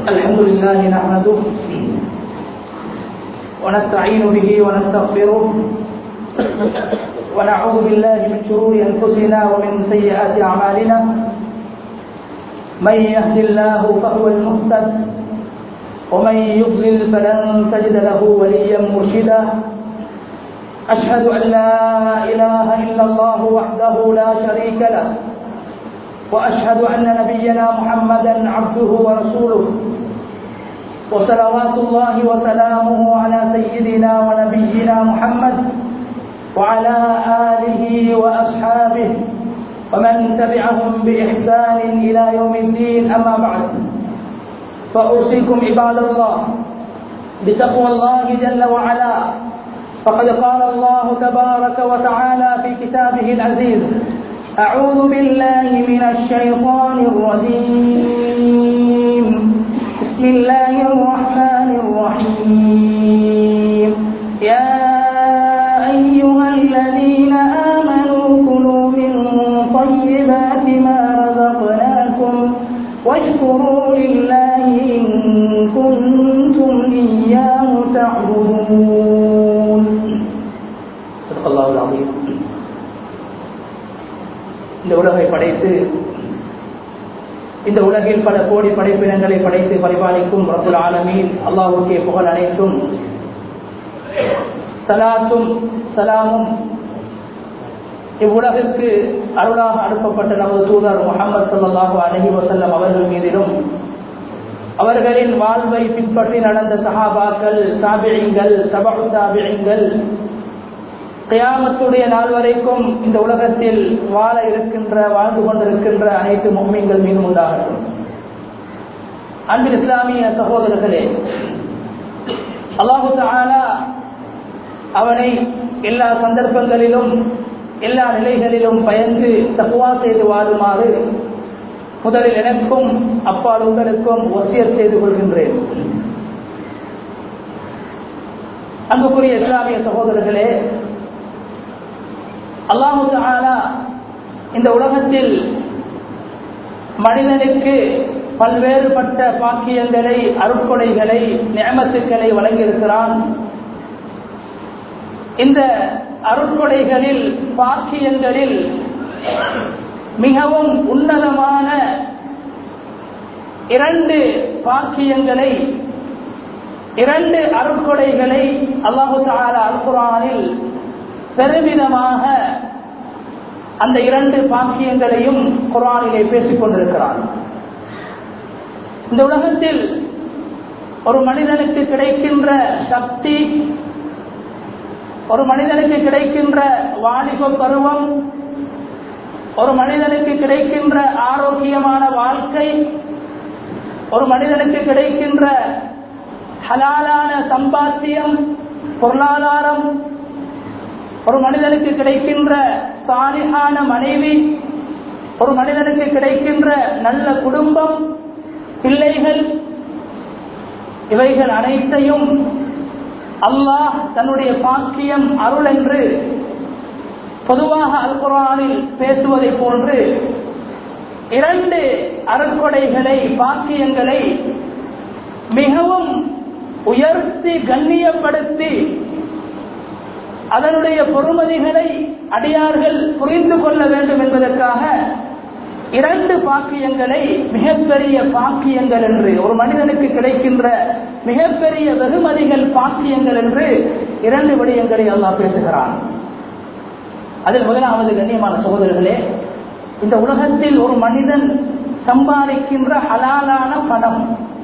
الحمد لله نحمده ونستعين به ونستغفره ونعوذ بالله من شرور انفسنا ومن سيئات اعمالنا من يهد الله فهو المهتد ومن يضلل فلن تجد له وليا مرشدا أشهد أن لا إله إلا الله وحده لا شريك له وأشهد أن نبينا محمدا عبده ورسوله وصلوات الله وسلامه على سيدنا ونبينا محمد وعلى آله وأصحابه ومن تبعهم بإحسان إلى يوم الدين أما بعد فأوصيكم عباد الله بتقوى الله جل وعلا فقد قال الله تبارك وتعالى في كتابه العزيز أعوذ بالله من الشيطان الرجيم بسم الله الرحمن الرحيم يا أيها الذين آمنوا كلوا من طيبات ما رزقناكم واشكروا لله إن كنتم إياه تعبدون صدق الله العظيم இந்த உலகை படைத்து இந்த உலகில் பல கோடி படைப்பினங்களை படைத்து பரிபாலிக்கும் ரபுல் ஆலமீன் அல்லாஹுக்கே புகழ் அனைத்தும் சலாத்தும் சலாமும் இவ்வுலகிற்கு அருளாக அனுப்பப்பட்ட நமது தூதர் முகமது சல்லாஹூ அலஹி வசல்லம் அவர்கள் மீதிலும் அவர்களின் வாழ்வை பின்பற்றி நடந்த சஹாபாக்கள் தாபிழிங்கள் சபகு தாபிழிங்கள் கியாமத்துடைய நாள் வரைக்கும் இந்த உலகத்தில் வாழ இருக்கின்ற வாழ்ந்து கொண்டிருக்கின்ற அனைத்து மொம்மிங்கள் மீதும் உண்டாகட்டும் அன்பில் இஸ்லாமிய சகோதரர்களே அல்லாஹு தாலா அவனை எல்லா சந்தர்ப்பங்களிலும் எல்லா நிலைகளிலும் பயந்து தப்புவா செய்து வாழுமாறு முதலில் எனக்கும் அப்பால் உங்களுக்கும் ஒசியர் செய்து கொள்கின்றேன் அன்புக்குரிய இஸ்லாமிய சகோதரர்களே அல்லாஹு தாலா இந்த உலகத்தில் மனிதனுக்கு பல்வேறுபட்ட பாக்கியங்களை அருட்கொடைகளை நியமத்துக்களை வழங்கியிருக்கிறான் இந்த அருட்கொடைகளில் பாக்கியங்களில் மிகவும் உன்னதமான இரண்டு பாக்கியங்களை இரண்டு அருட்கொடைகளை அல்லாஹு தாலா அல்குரானில் பெருமிதமாக அந்த இரண்டு பாக்கியங்களையும் குரானிலே பேசிக் கொண்டிருக்கிறார் இந்த உலகத்தில் ஒரு மனிதனுக்கு கிடைக்கின்ற சக்தி ஒரு மனிதனுக்கு கிடைக்கின்ற வாலிப பருவம் ஒரு மனிதனுக்கு கிடைக்கின்ற ஆரோக்கியமான வாழ்க்கை ஒரு மனிதனுக்கு கிடைக்கின்ற ஹலாலான சம்பாத்தியம் பொருளாதாரம் ஒரு மனிதனுக்கு கிடைக்கின்ற சாலிகான மனைவி ஒரு மனிதனுக்கு கிடைக்கின்ற நல்ல குடும்பம் பிள்ளைகள் இவைகள் அனைத்தையும் அல்லாஹ் தன்னுடைய பாக்கியம் அருள் என்று பொதுவாக அல் குரானில் பேசுவதை போன்று இரண்டு அருட்கொடைகளை பாக்கியங்களை மிகவும் உயர்த்தி கண்ணியப்படுத்தி அதனுடைய பொறுமதிகளை அடியார்கள் புரிந்து கொள்ள வேண்டும் என்பதற்காக இரண்டு பாக்கியங்களை மிகப்பெரிய பாக்கியங்கள் என்று ஒரு மனிதனுக்கு கிடைக்கின்ற மிகப்பெரிய வெகுமதிகள் பாக்கியங்கள் என்று இரண்டு விடயங்களை அல்லாஹ் பேசுகிறான் அதில் முதலாவது கண்ணியமான சகோதரர்களே இந்த உலகத்தில் ஒரு மனிதன் சம்பாதிக்கின்ற ஹலாலான பணம்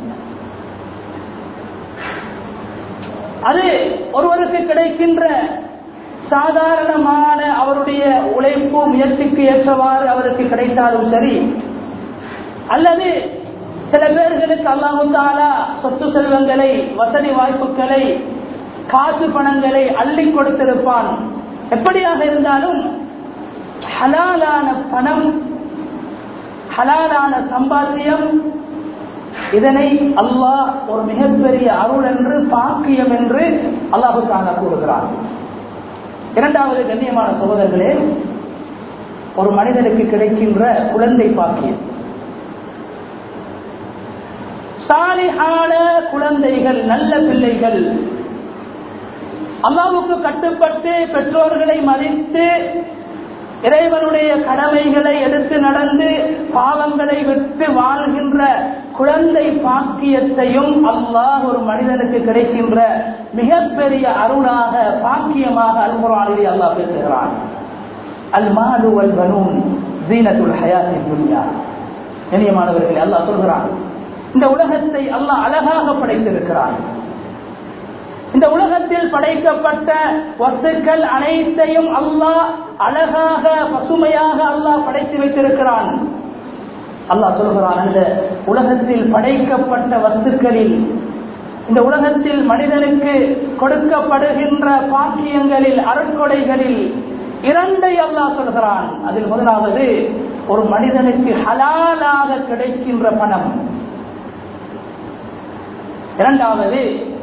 அது ஒருவருக்கு கிடைக்கின்ற சாதாரணமான அவருடைய உழைப்பு முயற்சிக்கு ஏற்றவாறு அவருக்கு கிடைத்தாலும் சரி அல்லது சில பேர்களுக்கு அல்லாஹாலா சொத்து செல்வங்களை வசதி வாய்ப்புகளை காசு பணங்களை அள்ளி கொடுத்திருப்பான் எப்படியாக இருந்தாலும் ஹலாலான பணம் ஹலாலான சம்பாத்தியம் இதனை அல்லாஹ் ஒரு மிகப்பெரிய அருள் என்று பாக்கியம் என்று அல்லாஹு தாலா கூறுகிறார் இரண்டாவது கண்ணியமான சகோதரர்களே ஒரு மனிதனுக்கு கிடைக்கின்ற குழந்தை பாக்கியம் சாலிஹான குழந்தைகள் நல்ல பிள்ளைகள் அல்லாவுக்கு கட்டுப்பட்டு பெற்றோர்களை மதித்து இறைவனுடைய கடமைகளை எடுத்து நடந்து பாவங்களை விட்டு வாழ்கின்ற குழந்தை பாக்கியத்தையும் அல்லாஹ் ஒரு மனிதனுக்கு கிடைக்கின்ற மிகப்பெரிய அருளாக பாக்கியமாக அல்குரானிலே அல்லாஹ் பேசுகிறான் அல் மாலு அல் பனூன் ஜீனத்துல் ஹயாத்தி துன்யா இனியமானவர்களே அல்லாஹ் சொல்கிறான் இந்த உலகத்தை அல்லாஹ் அழகாக படைத்திருக்கிறான் இந்த உலகத்தில் படைக்கப்பட்ட வஸ்துக்கள் அனைத்தையும் அல்லாஹ் அழகாக பசுமையாக அல்லாஹ் படைத்து வைத்திருக்கிறான் அல்லாஹ் சொல்கிறான் அந்த உலகத்தில் படைக்கப்பட்ட வஸ்துக்களில் இந்த உலகத்தில் மனிதனுக்கு கொடுக்கப்படுகின்ற பாக்கியங்களில் அருட்கொடைகளில் இரண்டை அல்லாஹ் சொல்கிறான் அதில் முதலாவது ஒரு மனிதனுக்கு ஹலாலாக கிடைக்கின்ற பணம் இரண்டாவது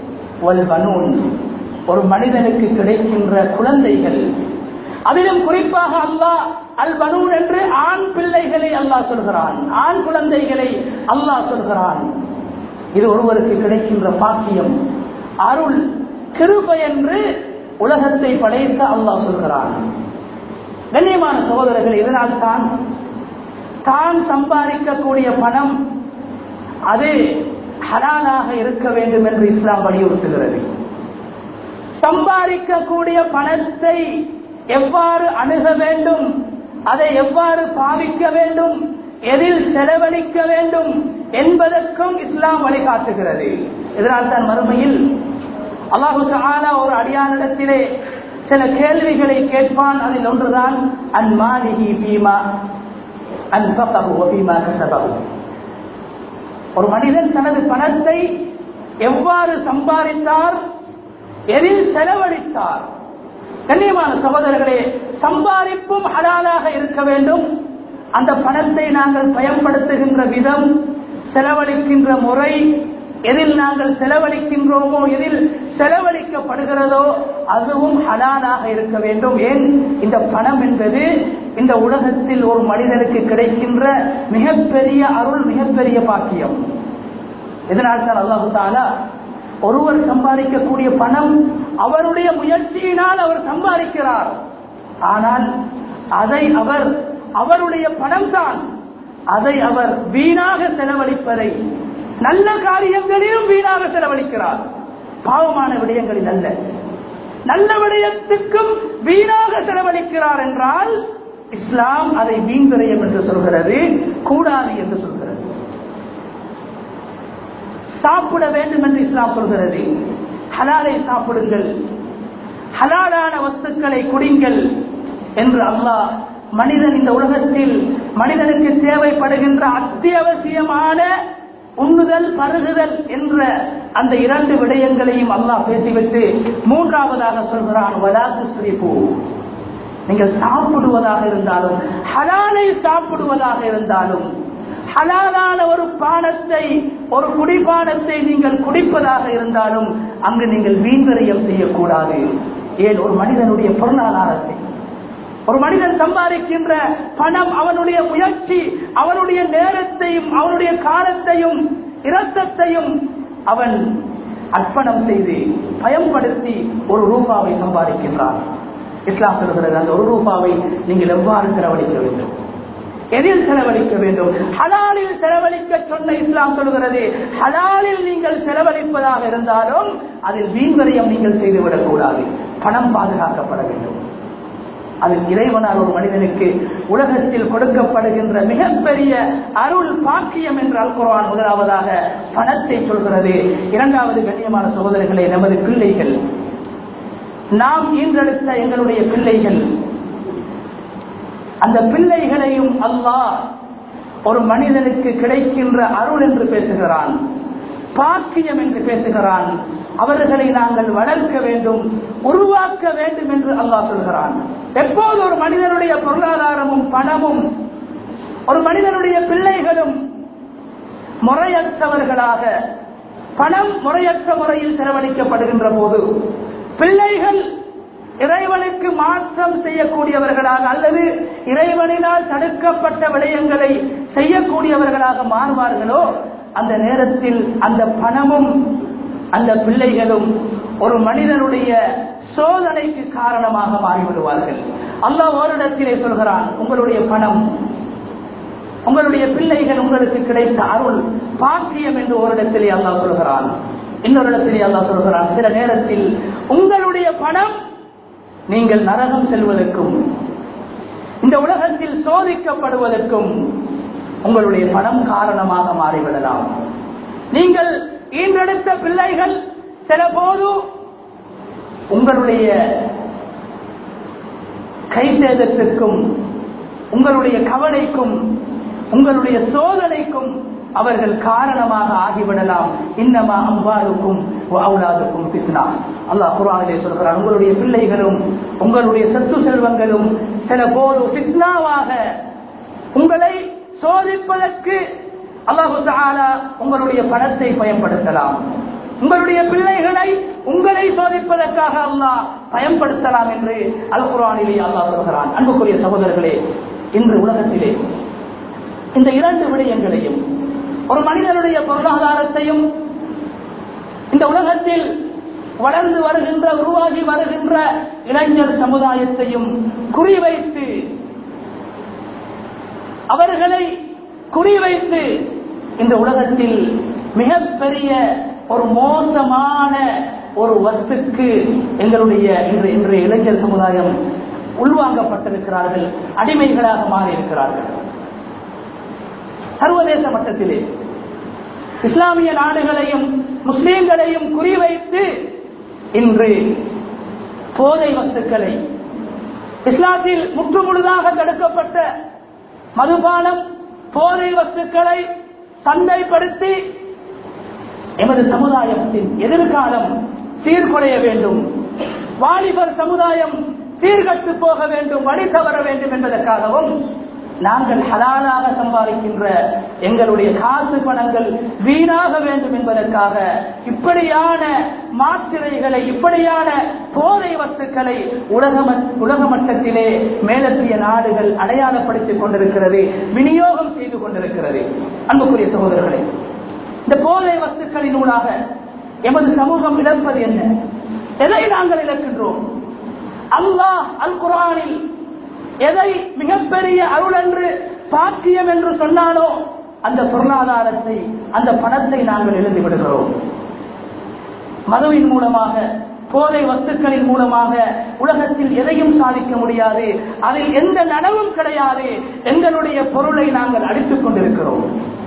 ஒரு மனிதனுக்கு கிடைக்கின்ற குழந்தைகள் அதிலும் குறிப்பாக அல்லாஹ் அல் பனூன் என்று ஆண் பிள்ளைகளை அல்லாஹ் சொல்கிறான் ஆண் குழந்தைகளை அல்லாஹ் சொல்கிறான் இது ஒருவருக்கு கிடைக்கின்ற பாக்கியம் அருள் கிருபை என்று உலகத்தை படைத்த அல்லாஹ் சொல்கிறான் கண்ணியமான சகோதரர்கள் இதனால் தான் தான் சம்பாதிக்கக்கூடிய பணம் அது ஹலாலாக இருக்க வேண்டும் என்று இஸ்லாம் வலியுறுத்துகிறது சம்பாதிக்கக்கூடிய பணத்தை எவ்வாறு அணுக வேண்டும் அதை எவ்வாறு பாவிக்க வேண்டும் எதில் செலவழிக்க வேண்டும் என்பதற்கும் இஸ்லாம் வழிகாட்டுகிறது இதனால் தான் மறுமையில் அல்லாஹு ஆலா ஒரு அடியானிடத்திலே சில கேள்விகளை கேட்பான் அதில் ஒன்றுதான் அன்மாலிஹி பீமா அன்பகபு பீமா கசபகு ஒரு மனிதன் தனது பணத்தை எவ்வாறு சம்பாதித்தார் எதில் செலவழித்தார் கண்ணியமான சகோதரர்களே சம்பாதிப்பும் ஹலாலாக இருக்க வேண்டும் அந்த பணத்தை நாங்கள் பயன்படுத்துகின்ற விதம் செலவழிக்கின்ற முறை எதில் நாங்கள் செலவழிக்கின்றோமோ எதில் செலவழிக்கப்படுகிறதோ அதுவும் ஹலாலாக இருக்க வேண்டும் ஏன் இந்த பணம் என்பது இந்த உலகத்தில் ஒரு மனிதனுக்கு கிடைக்கின்ற மிகப்பெரிய அருள் மிகப்பெரிய பாக்கியம் இதனால் தான் அல்லாஹு தாலா ஒருவர் சம்பாதிக்கக்கூடிய பணம் அவருடைய முயற்சியினால் அவர் சம்பாதிக்கிறார் ஆனால் அதை அவர் அவருடைய பணம் தான் அதை அவர் வீணாக செலவழிப்பதை நல்ல காரியங்களிலும் வீணாக செலவழிக்கிறார் பாவமான விடயங்களில் அல்ல நல்ல விடயத்துக்கும் வீணாக செலவழிக்கிறார் என்றால் இஸ்லாம் அதை வீண் விரயம் என்று சொல்கிறது கூடாது என்று சொல்கிறது சாப்பிட வேண்டும் என்று இஸ்லாம் சொல்கிறது ஹலாலை சாப்பிடுங்கள் ஹலாலான வஸ்துக்களை குடிங்கள் என்று அல்லாஹ் மனிதன் இந்த உலகத்தில் மனிதனுக்கு தேவைப்படுகின்ற அத்தியாவசியமான உண்ணுதல் பருகுதல் என்ற அந்த இரண்டு விடயங்களையும் அல்லாஹ் பேசிவிட்டு மூன்றாவதாக சொல்கிறான் வலாத்து ஸ்ரீபூ நீங்கள் சாப்பிடுவதாக இருந்தாலும் ஹலாலை சாப்பிடுவதாக இருந்தாலும் ஹலாலான ஒரு பானத்தை ஒரு குடிபானத்தை நீங்கள் குடிப்பதாக இருந்தாலும் அங்கு நீங்கள் வீண்வரையம் செய்யக்கூடாது ஏன் ஒரு மனிதனுடைய பொருளாதாரத்தை ஒரு மனிதன் சம்பாதிக்கின்ற பணம் அவனுடைய முயற்சி அவனுடைய நேரத்தையும் அவனுடைய காலத்தையும் இரத்தத்தையும் அவன் அர்ப்பணம் செய்து பயன்படுத்தி ஒரு ரூபாவை சம்பாதிக்கின்றான் இஸ்லாம் சொல்கிறது அந்த ஒரு ரூபாவை நீங்கள் எவ்வாறு செலவழிக்க வேண்டும் எதில் செலவழிக்க வேண்டும் ஹலாலில் செலவழிக்க சொன்ன இஸ்லாம் சொல்கிறது ஹலாலில் நீங்கள் செலவழிப்பதாக இருந்தாலும் அதில் வீண்வரையம் நீங்கள் செய்துவிடக் கூடாது பணம் பாதுகாக்கப்பட வேண்டும் அதில் இறைவனால் ஒரு மனிதனுக்கு உலகத்தில் கொடுக்கப்படுகின்ற மிகப்பெரிய அருள் பாக்கியம் என்று அல்குரான் முதலாவதாக பணத்தை சொல்கிறது இரண்டாவது கண்ணியமான சகோதரர்களே நமது பிள்ளைகள் நாம் ஈன்றெடுத்த எங்களுடைய பிள்ளைகள் அந்த பிள்ளைகளையும் அல்லாஹ் ஒரு மனிதனுக்கு கிடைக்கின்ற அருள் என்று பேசுகிறான் பாக்கியம் என்று பேசுகிறான் அவர்களை நாங்கள் வளர்க்க வேண்டும் உருவாக்க வேண்டும் என்று அல்லாஹ் சொல்கிறான் எப்போது ஒரு மனிதனுடைய பொருளாதாரமும் பணமும் ஒரு மனிதனுடைய பிள்ளைகளும் முறையற்றவர்களாக பணம் முறையற்ற முறையில் செலவழிக்கப்படுகின்ற போது பிள்ளைகள் இறைவனுக்கு மாற்றம் செய்யக்கூடியவர்களாக அல்லது இறைவனினால் தடுக்கப்பட்ட விடயங்களை செய்யக்கூடியவர்களாக மாறுவார்களோ அந்த நேரத்தில் அந்த பணமும் அந்த பிள்ளைகளும் ஒரு மனிதனுடைய சோதனைக்கு காரணமாக மாறிவிடுவார்கள் அல்லாஹ் ஓரிடத்திலே சொல்கிறான் உங்களுடைய பணம் உங்களுடைய பிள்ளைகள் உங்களுக்கு கிடைத்த அருள் பாக்கியம் என்று ஓரிடத்திலே அல்லாஹ் சொல்கிறான் இன்னொரு இடத்திலே அல்லாஹ் சொல்கிறான் சில நேரத்தில் உங்களுடைய பணம் நீங்கள் நரகம் செல்வதற்கும் இந்த உலகத்தில் சோதிக்கப்படுவதற்கும் உங்களுடைய பணம் காரணமாக மாறிவிடலாம் நீங்கள் ஈன்றெடுத்த பிள்ளைகள் சில போது உங்களுடைய கைசேதத்திற்கும் உங்களுடைய கவலைக்கும் உங்களுடைய சோதனைக்கும் அவர்கள் காரணமாக ஆகிவிடலாம் இன்னமா அம்பாருக்கும் அவுலாதுக்கும் பித்னா அல்லாஹ் குரானிலே சொல்கிறார் உங்களுடைய பிள்ளைகளும் உங்களுடைய சொத்து செல்வங்களும் சில போது பித்னாவாக உங்களை சோதிப்பதற்கு அல்லாஹு தாலா உங்களுடைய பணத்தை பயன்படுத்தலாம் உங்களுடைய பிள்ளைகளை உங்களை சோதிப்பதற்காக அல்லாஹ் பயன்படுத்தலாம் என்று அல் குரானிலே அல்லாஹ் சொல்கிறான் அன்புக்குரிய சகோதரர்களே இன்று உலகத்திலே இந்த இரண்டு விடயங்களையும் ஒரு மனிதனுடைய பொருளாதாரத்தையும் இந்த உலகத்தில் வளர்ந்து வருகின்ற உருவாகி வருகின்ற இளைஞர் சமுதாயத்தையும் குறிவைத்து அவர்களை குறிவைத்து இந்த உலகத்தில் மிகப்பெரிய ஒரு மோசமான ஒரு வஸ்துக்கு எங்களுடைய இன்று இன்றைய இளைஞர் சமுதாயம் உள்வாங்கப்பட்டிருக்கிறார்கள் அடிமைகளாக மாறி இருக்கிறார்கள் சர்வதேச மட்டத்திலே இஸ்லாமிய நாடுகளையும் முஸ்லீம்களையும் குறிவைத்து இன்று போதை வஸ்துக்களை இஸ்லாத்தில் முற்றுமுழுதாக தடுக்கப்பட்ட மதுபானம் போதை வஸ்துக்களை சந்தைப்படுத்தி எமது சமுதாயத்தின் எதிர்காலம் சீர்குலைய வேண்டும் வாலிபர் சமுதாயம் சீர்கட்டு போக வேண்டும் வழி தவற வேண்டும் என்பதற்காகவும் நாங்கள் ஹலாலாக சம்பாதிக்கின்ற எங்களுடைய காசு பணங்கள் வீணாக வேண்டும் என்பதற்காக இப்படியான மாத்திரைகளை இப்படியான போதை வஸ்துக்களை உலக உலக மட்டத்திலே மேலத்திய நாடுகள் அடையாளப்படுத்திக் கொண்டிருக்கிறது விநியோகம் செய்து கொண்டிருக்கிறது அன்புக்குரிய சகோதரர்களே இந்த போதை வஸ்துக்களின் ஊடாக எமது சமூகம் இழப்பது என்ன எதை நாங்கள் இழக்கின்றோம் அல்லாஹ் அல் குரானில் எதை மிகப்பெரிய அருள் என்று பாக்கியம் என்று சொன்னாலோ அந்த பொருளாதாரத்தை அந்த பணத்தை நாங்கள் எழுதி விடுகிறோம் மதுவின் மூலமாக போதை வஸ்துக்களின் மூலமாக உலகத்தில் எதையும் சாதிக்க முடியாது அதில் எந்த நனவும் கிடையாது எங்களுடைய பொருளை நாங்கள் அடித்துக் கொண்டிருக்கிறோம்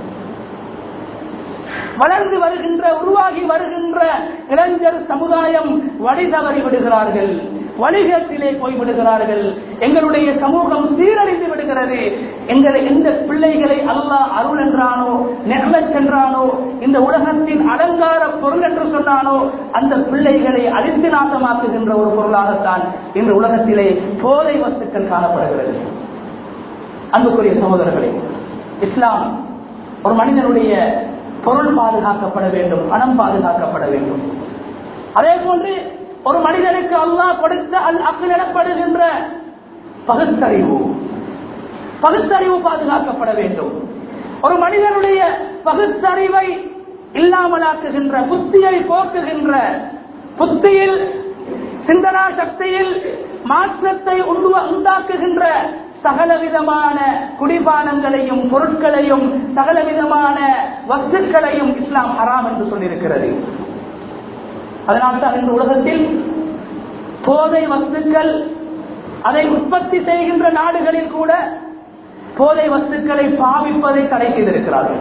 வளர்ந்து வருகின்ற உருவாகி வருகின்ற இளைஞர் சமுதாயம் வழி தவறி விடுகிறார்கள் வணிகத்திலே போய்விடுகிறார்கள் எங்களுடைய சமூகம் சீரழிந்து விடுகிறது எங்களை எந்த பிள்ளைகளை அல்லாஹ் அருள் என்றானோ நெர்மத் என்றானோ இந்த உலகத்தின் அலங்கார பொருள் என்று சொன்னானோ அந்த பிள்ளைகளை அழித்து நாசமாக்குகின்ற ஒரு பொருளாகத்தான் இன்று உலகத்திலே போதை வஸ்துக்கள் காணப்படுகிறது அன்புக்குரிய சகோதரர்களே இஸ்லாம் ஒரு மனிதனுடைய பொருள் பாதுகாக்கப்பட வேண்டும் பணம் பாதுகாக்கப்பட வேண்டும் அதே போன்று ஒரு மனிதனுக்கு அல்லாஹ் கொடுத்த அல் அக்கில் எனப்படுகின்ற பகுத்தறிவு பகுத்தறிவு பாதுகாக்கப்பட வேண்டும் ஒரு மனிதனுடைய பகுத்தறிவை இல்லாமலாக்குகின்ற புத்தியை போக்குகின்ற புத்தியில் சிந்தனா சக்தியில் மாற்றத்தை உண்டாக்குகின்ற சகலவிதமான குடிபானங்களையும் பொருட்களையும் சகலவிதமான வஸ்துக்களையும் இஸ்லாம் ஹராம் என்று சொல்லியிருக்கிறது அதனால்தான் இந்த உலகத்தில் போதை வஸ்துக்கள் அதை உற்பத்தி செய்கின்ற நாடுகளில் கூட போதை வஸ்துக்களை பாவிப்பதை தடை செய்திருக்கிறார்கள்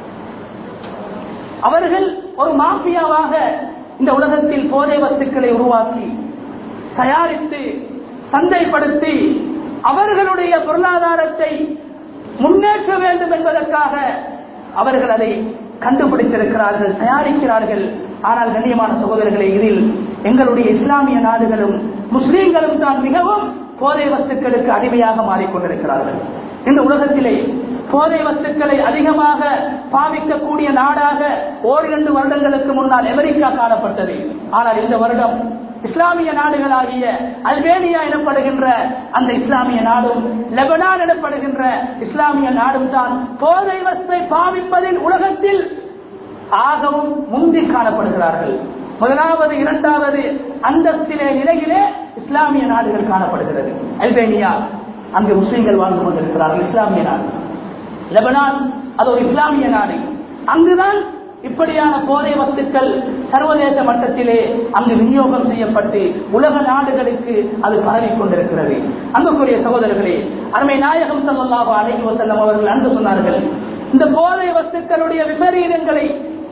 அவர்கள் ஒரு மாஃபியாவாக இந்த உலகத்தில் போதை வஸ்துக்களை உருவாக்கி தயாரித்து சந்தைப்படுத்தி அவர்களுடைய பொருளாதாரத்தை முன்னேற்ற வேண்டும் என்பதற்காக அவர்கள் அதை கண்டுபிடித்திருக்கிறார்கள் தயாரிக்கிறார்கள் ஆனால் கண்ணியமான சகோதரர்களே இதில் எங்களுடைய இஸ்லாமிய நாடுகளும் முஸ்லீம்களும் தான் மிகவும் போதை வஸ்துக்களுக்கு அடிமையாக மாறிக்கொண்டிருக்கிறார்கள் இந்த உலகத்திலே போதை வஸ்துக்களை அதிகமாக பாவிக்கக்கூடிய நாடாக ஓரிரண்டு வருடங்களுக்கு முன்னால் அமெரிக்கா காணப்பட்டது ஆனால் இந்த வருடம் இஸ்லாமிய நாடுகளாகிய அல்பேனியா எனப்படுகின்ற அந்த இஸ்லாமிய நாடும் லெபனான் எனப்படுகின்ற இஸ்லாமிய நாடும் தான் போதை வஸ்தை பாவிப்பதில் உலகத்தில் ஆகவும் முந்தி காணப்படுகிறார்கள் முதலாவது இரண்டாவது அந்தஸ்திலே நிலையிலே இஸ்லாமிய நாடுகள் காணப்படுகிறது அல்பேனியா அங்கு முஸ்லிம்கள் வாழ்ந்து கொண்டிருக்கிறார்கள் இஸ்லாமிய நாடு லெபனான் அது ஒரு இஸ்லாமிய நாடு அங்குதான் இப்படியான போதை வஸ்துக்கள் சர்வதேச மட்டத்திலே அங்கு விநியோகம் செய்யப்பட்டு உலக நாடுகளுக்கு அது பரவிக் கொண்டிருக்கிறது அன்புக்குரிய சகோதரர்களே அருமை நாயகம் சல்லாஹு அலைஹி வசல்லம் அவர்கள் அன்று சொன்னார்கள் இந்த போதை வஸ்துக்களுடைய விபரீதங்களை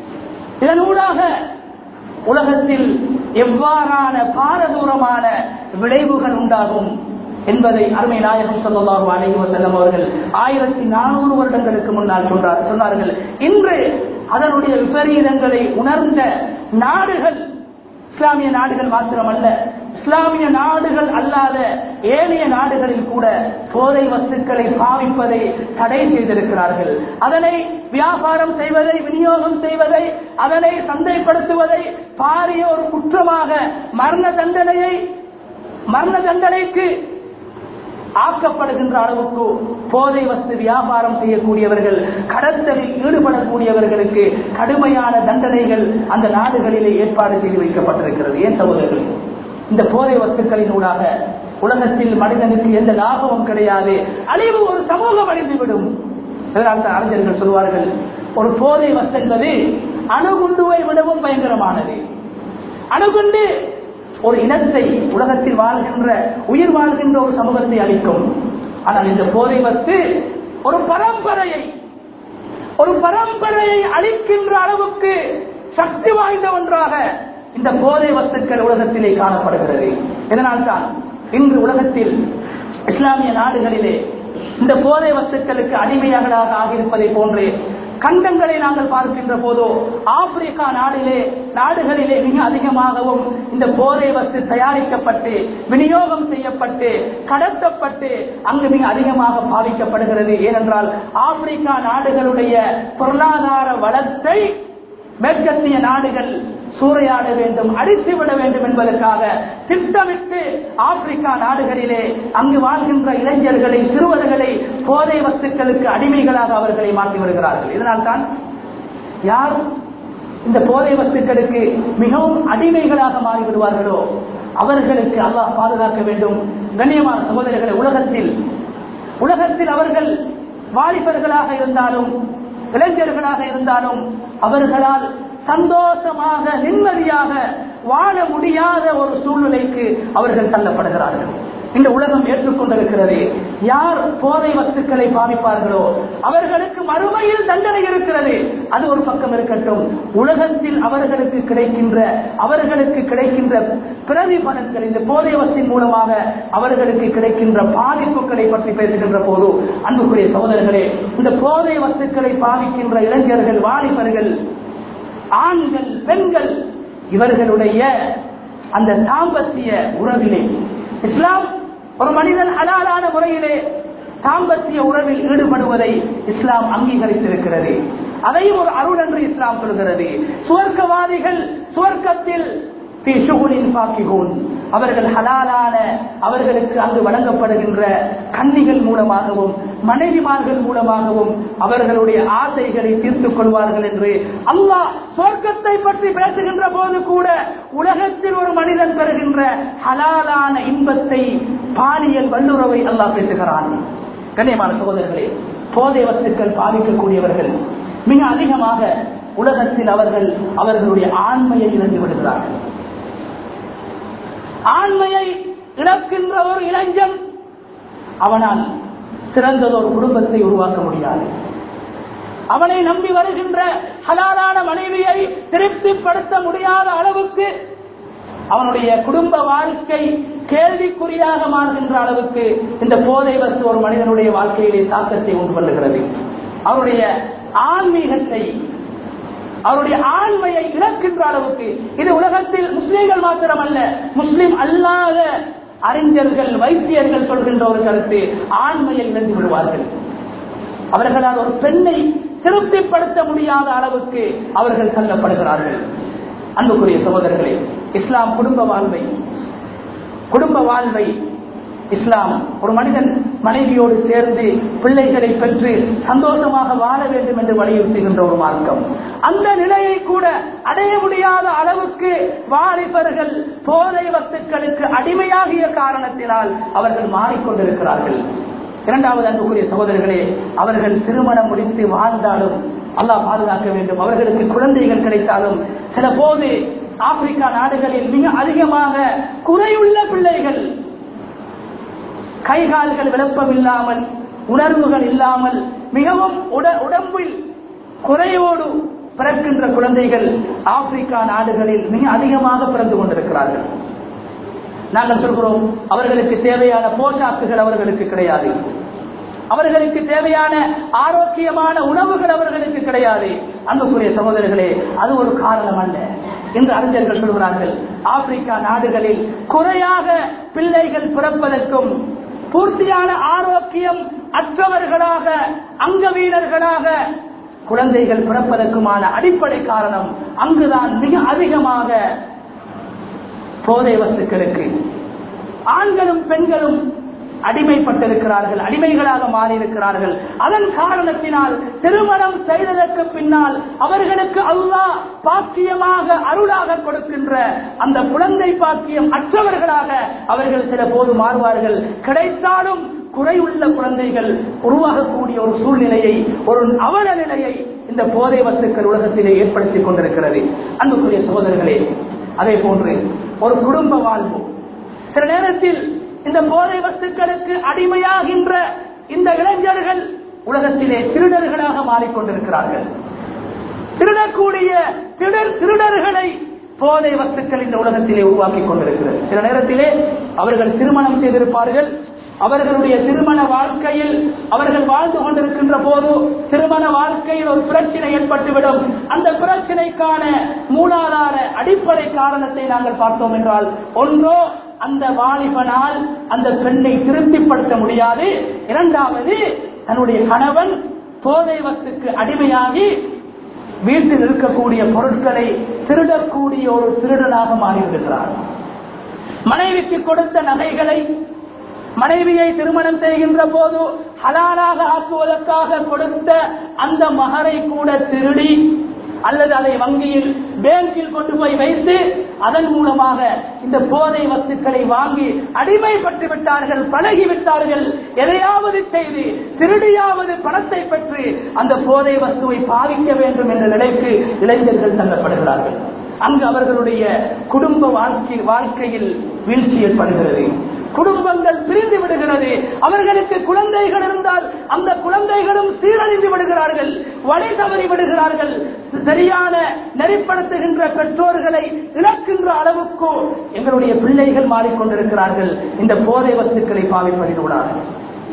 இதனூடாக உலகத்தில் எவ்வாறான பாரதூரமான விளைவுகள் உண்டாகும் என்பதை அருமை நாயகம் சொல்லலாஹு அலைஹி வஸல்லம் அவர்கள் ஆயிரத்தி நானூறு வருடங்களுக்கு முன்னால் சொன்னார் சொன்னார்கள் இன்று அதனுடைய விபரீதங்களை உணர்ந்த நாடுகள் இஸ்லாமிய நாடுகள் மாத்திரமல்ல இஸ்லாமிய நாடுகள் அல்லாத ஏனைய நாடுகளில் கூட போதை வஸ்துக்களை பாவிப்பதை தடை செய்திருக்கிறார்கள் அதனை வியாபாரம் செய்வதை விநியோகம் செய்வதை அதனை சந்தைப்படுத்துவதை பாரிய ஒரு குற்றமாக மரண தண்டனையை மரண தண்டனைக்கு ஆக்கப்படுகின்ற அளவுக்கு போதை வஸ்து வியாபாரம் செய்யக்கூடியவர்கள் கடத்தலில் ஈடுபடக்கூடியவர்களுக்கு கடுமையான தண்டனைகள் அந்த நாடுகளிலே ஏற்பாடு செய்து வைக்கப்பட்டிருக்கிறது ஏன் சகோதரர்கள் இந்த போதை வஸ்துக்களின் ஊடாக உலகத்தில் மனிதனுக்கு எந்த லாபமும் கிடையாது அழிவு ஒரு சமூகம் அழிந்துவிடும் இதனால் தான் அறிஞர்கள் சொல்வார்கள் ஒரு போதை வஸ்து என்பது அணுகுண்டுவை விடவும் பயங்கரமானது அணுகுண்டு ஒரு இனத்தை உலகத்தில் வாழ்கின்ற உயிர் வாழ்கின்ற ஒரு சமூகத்தை அளிக்கும் ஆனால் இந்த போதை வஸ்து ஒரு பரம்பரையை ஒரு பரம்பரையை அளிக்கின்ற அளவுக்கு சக்தி வாய்ந்த ஒன்றாக இந்த போதை வஸ்துக்கள் உலகத்திலே காணப்படுகிறது இதனால்தான் இன்று உலகத்தில் இஸ்லாமிய நாடுகளிலே இந்த போதை வஸ்துக்களுக்கு அடிமையாகலாக ஆகியிருப்பதை போன்றே கண்டங்களை நாங்கள் பார்க்கின்ற போதோ ஆப்பிரிக்கா நாடிலே நாடுகளிலே மிக அதிகமாகவும் இந்த போதை வஸ்து தயாரிக்கப்பட்டு விநியோகம் செய்யப்பட்டு கடத்தப்பட்டு அங்கு மிக அதிகமாக பாவிக்கப்படுகிறது ஏனென்றால் ஆப்பிரிக்கா நாடுகளுடைய பொருளாதார வளத்தை மேற்கத்திய நாடுகள் சூறையாட வேண்டும் அழித்துவிட வேண்டும் என்பதற்காக திட்டமிட்டு ஆப்பிரிக்கா நாடுகளிலே அங்கு வாழ்கின்ற இளைஞர்களை சிறுவர்களை போதை வஸ்துக்களுக்கு அடிமைகளாக அவர்களை மாற்றி வருகிறார்கள் இதனால்தான் யார் இந்த போதை வஸ்துக்களுக்கு மிகவும் அடிமைகளாக மாறிவிடுவார்களோ அவர்களுக்கு அல்லாஹ் பாதுகாக்க வேண்டும் கண்ணியமான சகோதரர்களை உலகத்தில் உலகத்தில் அவர்கள் வாலிபர்களாக இருந்தாலும் இளைஞர்களாக இருந்தாலும் அவர்களால் சந்தோஷமாக நிம்மதியாக வாழ முடியாத ஒரு சூழ்நிலைக்கு அவர்கள் தள்ளப்படுகிறார்கள் இந்த உலகம் ஏற்றுக்கொண்டிருக்கிறது யார் போதை வஸ்துக்களை பாவிப்பார்களோ அவர்களுக்கு மறுமையில் தண்டனை இருக்கிறது அது ஒரு பக்கம் இருக்கட்டும் உலகத்தில் அவர்களுக்கு கிடைக்கின்ற அவர்களுக்கு கிடைக்கின்ற பிரதிபலன்கள் இந்த போதை வஸ்தின் மூலமாக அவர்களுக்கு கிடைக்கின்ற பாதிப்புகளை பற்றி பேசுகின்ற போது அன்புக்குரிய சகோதரர்களே இந்த போதை வஸ்துக்களை பாவிக்கின்ற இளைஞர்கள் வாலிபர்கள் ஆண்கள் பெண்கள் இவர்களுடைய அந்த தாம்பத்திய உறவிலே இஸ்லாம் ஒரு மனிதன் அலாலான முறையிலே தாம்பத்திய உறவில் ஈடுபடுவதை இஸ்லாம் அங்கீகரித்திருக்கிறது அதையும் ஒரு அருள் என்று இஸ்லாம் சொல்கிறது சுவர்க்கவாதிகள் சுவர்க்கத்தில் அவர்கள் ஹலாலான அவர்களுக்கு அங்கு வழங்கப்படுகின்ற கன்னிகள் மூலமாகவும் மனைவிமார்கள் மூலமாகவும் அவர்களுடைய ஆசைகளை தீர்த்துக் கொள்வார்கள் என்று அல்லாஹ் சொர்க்கத்தை பற்றி பேசுகின்ற போது கூட உலகத்தில் ஒரு மனிதன் பெறுகின்ற ஹலாலான இன்பத்தை பாலியல் வல்லுறவை அல்லாஹ் பேசுகிறான் கண்ணியமான சகோதரர்களே போதை வஸ்துக்கள் பாதிக்கக்கூடியவர்கள் மிக அதிகமாக உலகத்தில் அவர்கள் அவர்களுடைய ஆண்மையை இழந்து விடுகிறார்கள் ஆண்மையை இழக்கின்ற ஒரு இளைஞன் அவனால் சிறந்ததொரு குடும்பத்தை உருவாக்க முடியாது அவனை நம்பி வருகின்ற ஹலாலான மனைவியை திருப்திப்படுத்த முடியாத அளவுக்கு அவனுடைய குடும்ப வாழ்க்கை கேள்விக்குறியாக மாறுகின்ற அளவுக்கு இந்த போதை வஸ்து ஒரு மனிதனுடைய வாழ்க்கையிலே தாக்கத்தை உண்டு பண்ணுகிறது அவருடைய ஆன்மீகத்தை அவருடைய ஆண்மையை இழக்கின்ற அளவுக்கு இது உலகத்தில் முஸ்லீம்கள் மாத்திரமல்ல முஸ்லிம் அல்லாத அறிஞர்கள் வைத்தியர்கள் சொல்கின்ற ஒரு கருத்து ஆண்மையை இழந்து விடுவார்கள் அவர்களால் ஒரு பெண்ணை திருப்திப்படுத்த முடியாத அளவுக்கு அவர்கள் தள்ளப்படுகிறார்கள் அன்புக்குரிய சகோதரர்களே இஸ்லாம் குடும்ப வாழ்வை குடும்ப வாழ்வை இஸ்லாம் ஒரு மனிதன் மனைவியோடு சேர்ந்து பிள்ளைகளை பெற்று சந்தோஷமாக வாழ வேண்டும் என்று வலியுறுத்துகின்ற ஒரு மார்க்கம் அந்த நிலையை கூட அடைய முடியாத அளவுக்கு வாலிபர்கள் போதை வஸ்துக்களுக்கு அடிமையாகிய காரணத்தினால் அவர்கள் மாறிக்கொண்டிருக்கிறார்கள் இரண்டாவது அன்புக்குரிய சகோதரர்களே அவர்கள் திருமணம் முடித்து வாழ்ந்தாலும் அல்லாஹ் பாதுகாக்க வேண்டும் அவர்களுக்கு குழந்தைகள் கிடைத்தாலும் சில போது ஆப்பிரிக்கா நாடுகளில் மிக அதிகமாக குறையுள்ள பிள்ளைகள் கைகால்கள் விளப்பம் இல்லாமல் உணர்வுகள் இல்லாமல் மிகவும் உட- உடம்பில் குறையோடு பிறக்கின்ற குழந்தைகள் ஆப்பிரிக்கா நாடுகளில் மிக அதிகமாக பிறந்து கொண்டிருக்கிறார்கள் நாங்கள் சொல்கிறோம் அவர்களுக்கு தேவையான போஷாக்குகள் அவர்களுக்கு கிடையாது அவர்களுக்கு தேவையான ஆரோக்கியமான உணவுகள் அவர்களுக்கு கிடையாது அன்புக்குரிய சகோதரர்களே அது ஒரு காரணம் அல்ல என்று அறிஞர்கள் சொல்கிறார்கள் ஆப்பிரிக்கா நாடுகளில் குறையாக பிள்ளைகள் பிறப்பதற்கும் பூர்த்தியான ஆரோக்கியம் அற்றவர்களாக அங்கவீனர்களாக குழந்தைகள் பிறப்பதற்குமான அடிப்படை காரணம் அங்குதான் மிக அதிகமாக போதை வஸ்துக்களுக்கு ஆண்களும் பெண்களும் அடிமைப்பட்டிருக்கிறார்கள் அடிமைகளாக மாறியிருக்கிறார்கள் அதன் காரணத்தினால் திருமணம் செய்ததற்கு பின்னால் அவர்களுக்கு அல்லாஹ் பாக்கியமாக அருளாக கொடுக்கின்ற அந்த குழந்தை பாக்கியம் அற்றவர்களாக அவர்கள் சில போது மாறுவார்கள் கிடைத்தாலும் குறையுள்ள குழந்தைகள் உருவாகக்கூடிய ஒரு சூழ்நிலையை ஒரு அவல நிலையை இந்த போதை வஸ்துக்கள் உலகத்திலே ஏற்படுத்திக் கொண்டிருக்கிறது அன்புக்குரிய சகோதரர்களே அதே போன்று ஒரு குடும்ப வாழ்வு சில நேரத்தில் இந்த போதை வஸ்துக்களுக்கு அடிமையாகின்ற இந்த இளைஞர்கள் உலகத்திலே திருடர்களாக மாறிக்கொண்டிருக்கிறார்கள் திருடக்கூடிய திருடர் திருடர்களை போதை வஸ்துக்கள் இந்த உலகத்திலே உருவாக்கி கொண்டிருக்கிறது சில நேரத்திலே அவர்கள் திருமணம் செய்திருப்பார்கள் அவர்களுடைய திருமண வாழ்க்கையில் அவர்கள் வாழ்ந்து கொண்டிருக்கின்ற போது திருமண வாழ்க்கையில் ஒரு பிரச்சனை ஏற்பட்டுவிடும் அந்த பிரச்சனைக்கான மூலாதார அடிப்படை காரணத்தை நாங்கள் பார்த்தோம் என்றால் ஒன்றோ அந்த வாலிபனால் அந்த பெண்ணை திருப்திப்படுத்த முடியாது இரண்டாவது தன்னுடைய கணவன் போதை வஸ்துக்கு அடிமையாகி வீட்டில் இருக்கக்கூடிய பொருட்களை திருடக்கூடிய ஒரு திருடனாக மாறிவிடுகிறார் மனைவிக்கு கொடுத்த நகைகளை மனைவியை திருமணம் செய்கின்ற போது ஹலாலாக ஆக்குவதற்காக கொடுத்த அந்த மகரை கூட திருடி அல்லது அதை வங்கியில் பேங்கில் கொண்டு போய் வைத்து அதன் மூலமாக இந்த போதை வஸ்துக்களை வாங்கி அடிமைப்பட்டு விட்டார்கள் பழகி விட்டார்கள் எதையாவது செய்து திருடியாவது பணத்தை பெற்று அந்த போதை வஸ்துவை பாவிக்க வேண்டும் என்ற நிலைக்கு இளைஞர்கள் தள்ளப்படுகிறார்கள் அங்கு அவர்களுடைய குடும்ப வாழ்க்கை வாழ்க்கையில் வீழ்ச்சி ஏற்படுகிறது குடும்பங்கள் பிரிந்து விடுகிறது அவர்களுக்கு குழந்தைகள் இருந்தால் அந்த குழந்தைகளும் சீரழிந்து விடுகிறார்கள் வழி தவறி விடுகிறார்கள் சரியான நெறிப்படுத்துகின்ற பெற்றோர்களை இழக்கின்ற அளவுக்கு எங்களுடைய பிள்ளைகள் மாறிக்கொண்டிருக்கிறார்கள் இந்த போதை வஸ்துக்களை பாவிப்பதிலூடாக